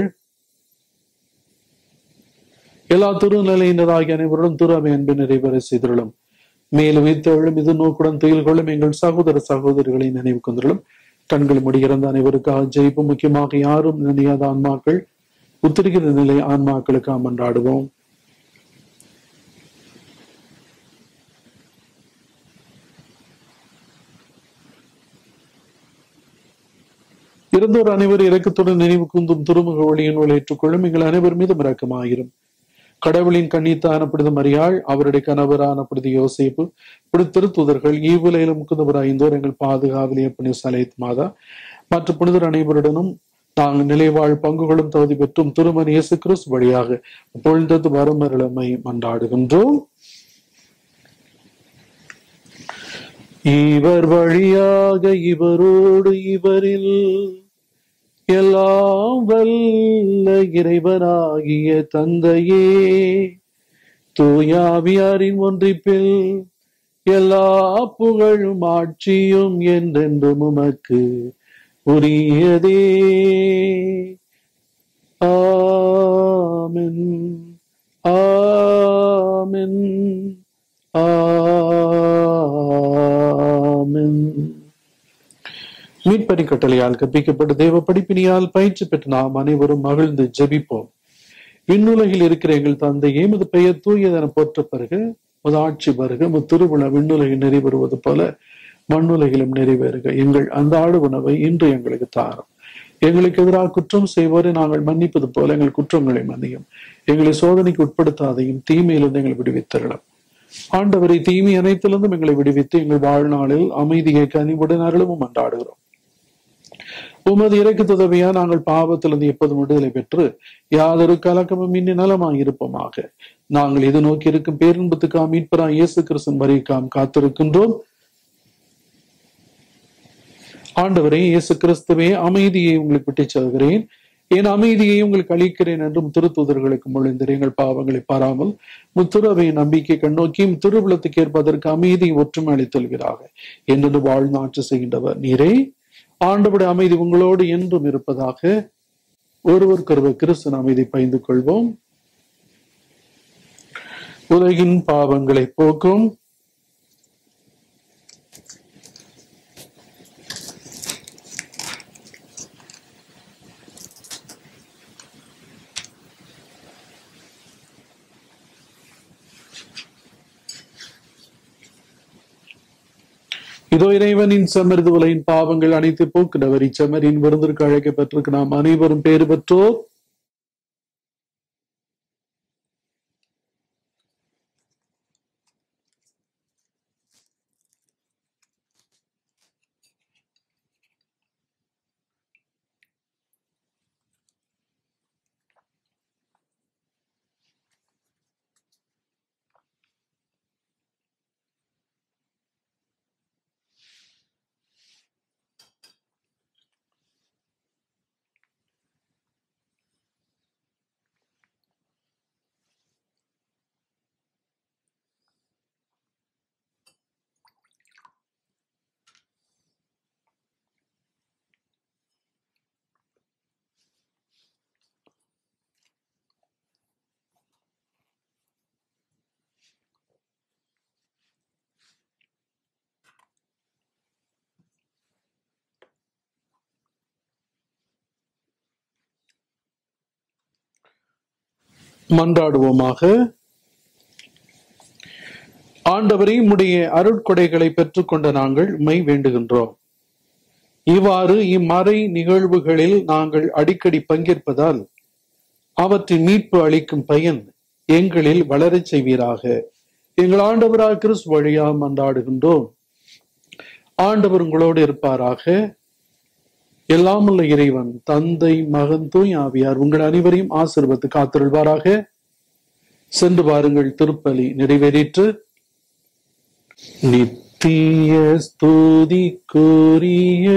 எல்லா திருநிலையினராகிய அனைவருடன் துறவை அன்பு நிறைவேற செய்துள்ளோம் மேலும் இத்தழும் இது நோக்குடன் துயில் கொள்ளும் எங்கள் சகோதர சகோதரிகளை நினைவு கொண்டுள்ளும் கண்கள் முடிகிறந்த அனைவருக்காக ஜெயிப்பு முக்கியமாக யாரும் நினையாத ஆன்மாக்கள் உத்திரிகிற நிலை ஆன்மாக்களுக்காக மன்றாடுவோம் இருந்தோர் அனைவரும் இறக்கத்துடன் நினைவு கூந்தும் திருமுக ஒளியின் ஏற்றுக்கொள்ளும் எங்கள் அனைவர் மீதும் இரக்கமாயிரும் கடவுளின் கண்ணித்தான புனித மரியாள் அவருடைய கணவரான புனித யோசேப்பு புனித திருத்துதர்கள் ஈவுலையிலும் முக்குந்தவர் ஐந்தோர் எங்கள் பாதுகாவலிய புனித சலைத் மாதா மற்ற புனிதர் அனைவருடனும் நாங்கள் நிலைவாழ் பங்குகளும் தகுதி பெற்றும் திருமண இயேசு கிறிஸ்து வழியாக பொழுந்தது வரமருளமை மன்றாடுகின்றோம் இவர் வழியாக இவரோடு இவரில் எல்லாம் வல்ல இறைவனாகிய தந்தையே தூயாவியாரின் ஒன்றிப்பில் எல்லா புகழும் ஆட்சியும் என்றென்றும் உமக்கு உரியதே ஆமென் ஆமென் ஆமென் மீட்பறி கட்டளையால் கற்பிக்கப்பட்ட தேவ படிப்பினியால் பயிற்சி பெற்ற நாம் அனைவரும் மகிழ்ந்து ஜெபிப்போம் விண்ணுலகில் இருக்கிற எங்கள் தந்தை எமது பெயர் தூயதென போற்ற பிறகு உமது ஆட்சி வருக உமது திருவிழா விண்ணுலகில் நிறைவேறுவது போல மண்ணுலகிலும் நிறைவேறுக எங்கள் அந்த ஆடு உணவை இன்று எங்களுக்கு தாரும் எங்களுக்கு எதிராக குற்றம் செய்வோரை நாங்கள் மன்னிப்பது போல எங்கள் குற்றங்களை மன்னியும் எங்களை சோதனைக்கு உட்படுத்தாதையும் தீமையிலிருந்து எங்களை விடுவித்தரலாம் ஆண்டவரை தீமை அனைத்திலிருந்தும் எங்களை விடுவித்து எங்கள் வாழ்நாளில் அமைதியை கனிவுடன் அருளவும் மன்றாடுகிறோம் உமது இறக்கு உதவியா நாங்கள் பாவத்திலிருந்து எப்போதும் விடுதலை பெற்று யாதொரு கலக்கமும் இன்றி நலமாய் இருப்போமாக நாங்கள் இது நோக்கி இருக்கும் பேரின்பத்துக்காம் மீட்பரா இயேசு கிறிஸ்தன் வரிக்காம் காத்திருக்கின்றோம் ஆண்டவரே இயேசு கிறிஸ்துவே அமைதியை உங்களுக்கு விட்டுச் செல்கிறேன் என் அமைதியை உங்களுக்கு அளிக்கிறேன் என்றும் திருத்துதர்களுக்கு மொழிந்தர் எங்கள் பாவங்களை பாராமல் முத்துறவை நம்பிக்கை கண்ணோக்கியும் திருவிழத்துக்கு ஏற்பதற்கு அமைதி ஒற்றுமை அளித்தல்கிறாக என்று வாழ்நாற்று செய்கின்றவர் நீரே ஆண்டவுடைய அமைதி உங்களோடு என்றும் இருப்பதாக ஒருவருக்கொருவர் கிறிஸ்து அமைதி பயந்து கொள்வோம் உலகின் பாவங்களை போக்கும் இதோ இறைவனின் செமர்து உலகின் பாவங்கள் அனைத்து போக்குனவர் இச்செமரின் விருந்திற்கு அழைக்கப்பட்டிருக்கு நாம் அனைவரும் பேறு பெற்றோர் மன்றாடுவோமாக ஆண்டவரை உம்முடைய அருட்கொடைகளை பெற்றுக்கொண்ட நாங்கள் உம்மை வேண்டுகின்றோம் இவ்வாறு இம்மறை நிகழ்வுகளில் நாங்கள் அடிக்கடி பங்கேற்பதால் அவற்றின் மீட்பு அளிக்கும் பயன் எங்களில் வளரச் செய்வீராக எங்கள் ஆண்டவராக கிறிஸ்து வழியா மன்றாடுகின்றோம் ஆண்டவர் உங்களோடு இருப்பாராக எல்லாமுள்ள இறைவன் தந்தை மகன் தூய் ஆவியார் உங்கள் அனைவரையும் ஆசிர்வத்து காத்திருள்வாராக சென்று பாருங்கள் திருப்பலி நிறைவேறிற்று நித்திய ஸ்துதிக்குரிய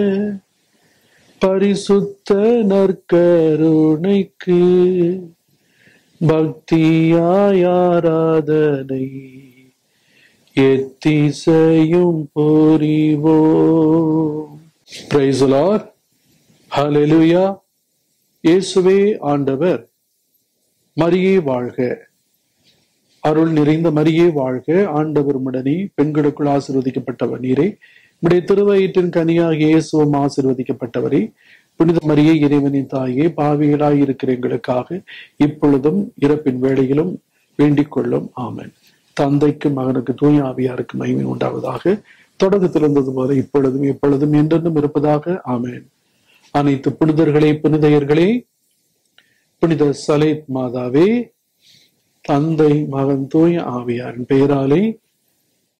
பரிசுத்த நற்கருணைக்கு பக்தியாய் ஆராதனை எத்திசையும் புரிவோம் பிரைஸ் லார்ட் ஹalleluya இயேசுவே ஆண்டவர் மரியே வாழ்க அருள் நிறைந்த மரியே வாழ்க ஆண்டவர் உடனே பெண்களுக்குள் ஆசிர்வதிக்கப்பட்டவர் நீரே உடைய திருவயிற்றின் கனியாக இயேசுவும் ஆசிர்வதிக்கப்பட்டவரே புனித மரியே இறைவனின் தாயே பாவிகளாய் இருக்கிற எங்களுக்காக இப்பொழுதும் இறப்பின் வேளையிலும் வேண்டிக் கொள்ளும் ஆமென் தந்தைக்கு மகனுக்கு தூய ஆவியாருக்கு மகிமை உண்டாவதாக தொடக்கத்தில் இருந்தது போல இப்பொழுதும் எப்பொழுதும் என்றென்றும் இருப்பதாக ஆமென் அனைத்து புனிதர்களே புனிதையர்களே புனித சலேத் மாதாவே தந்தை மகன் தூய ஆவியாரின் பெயராலே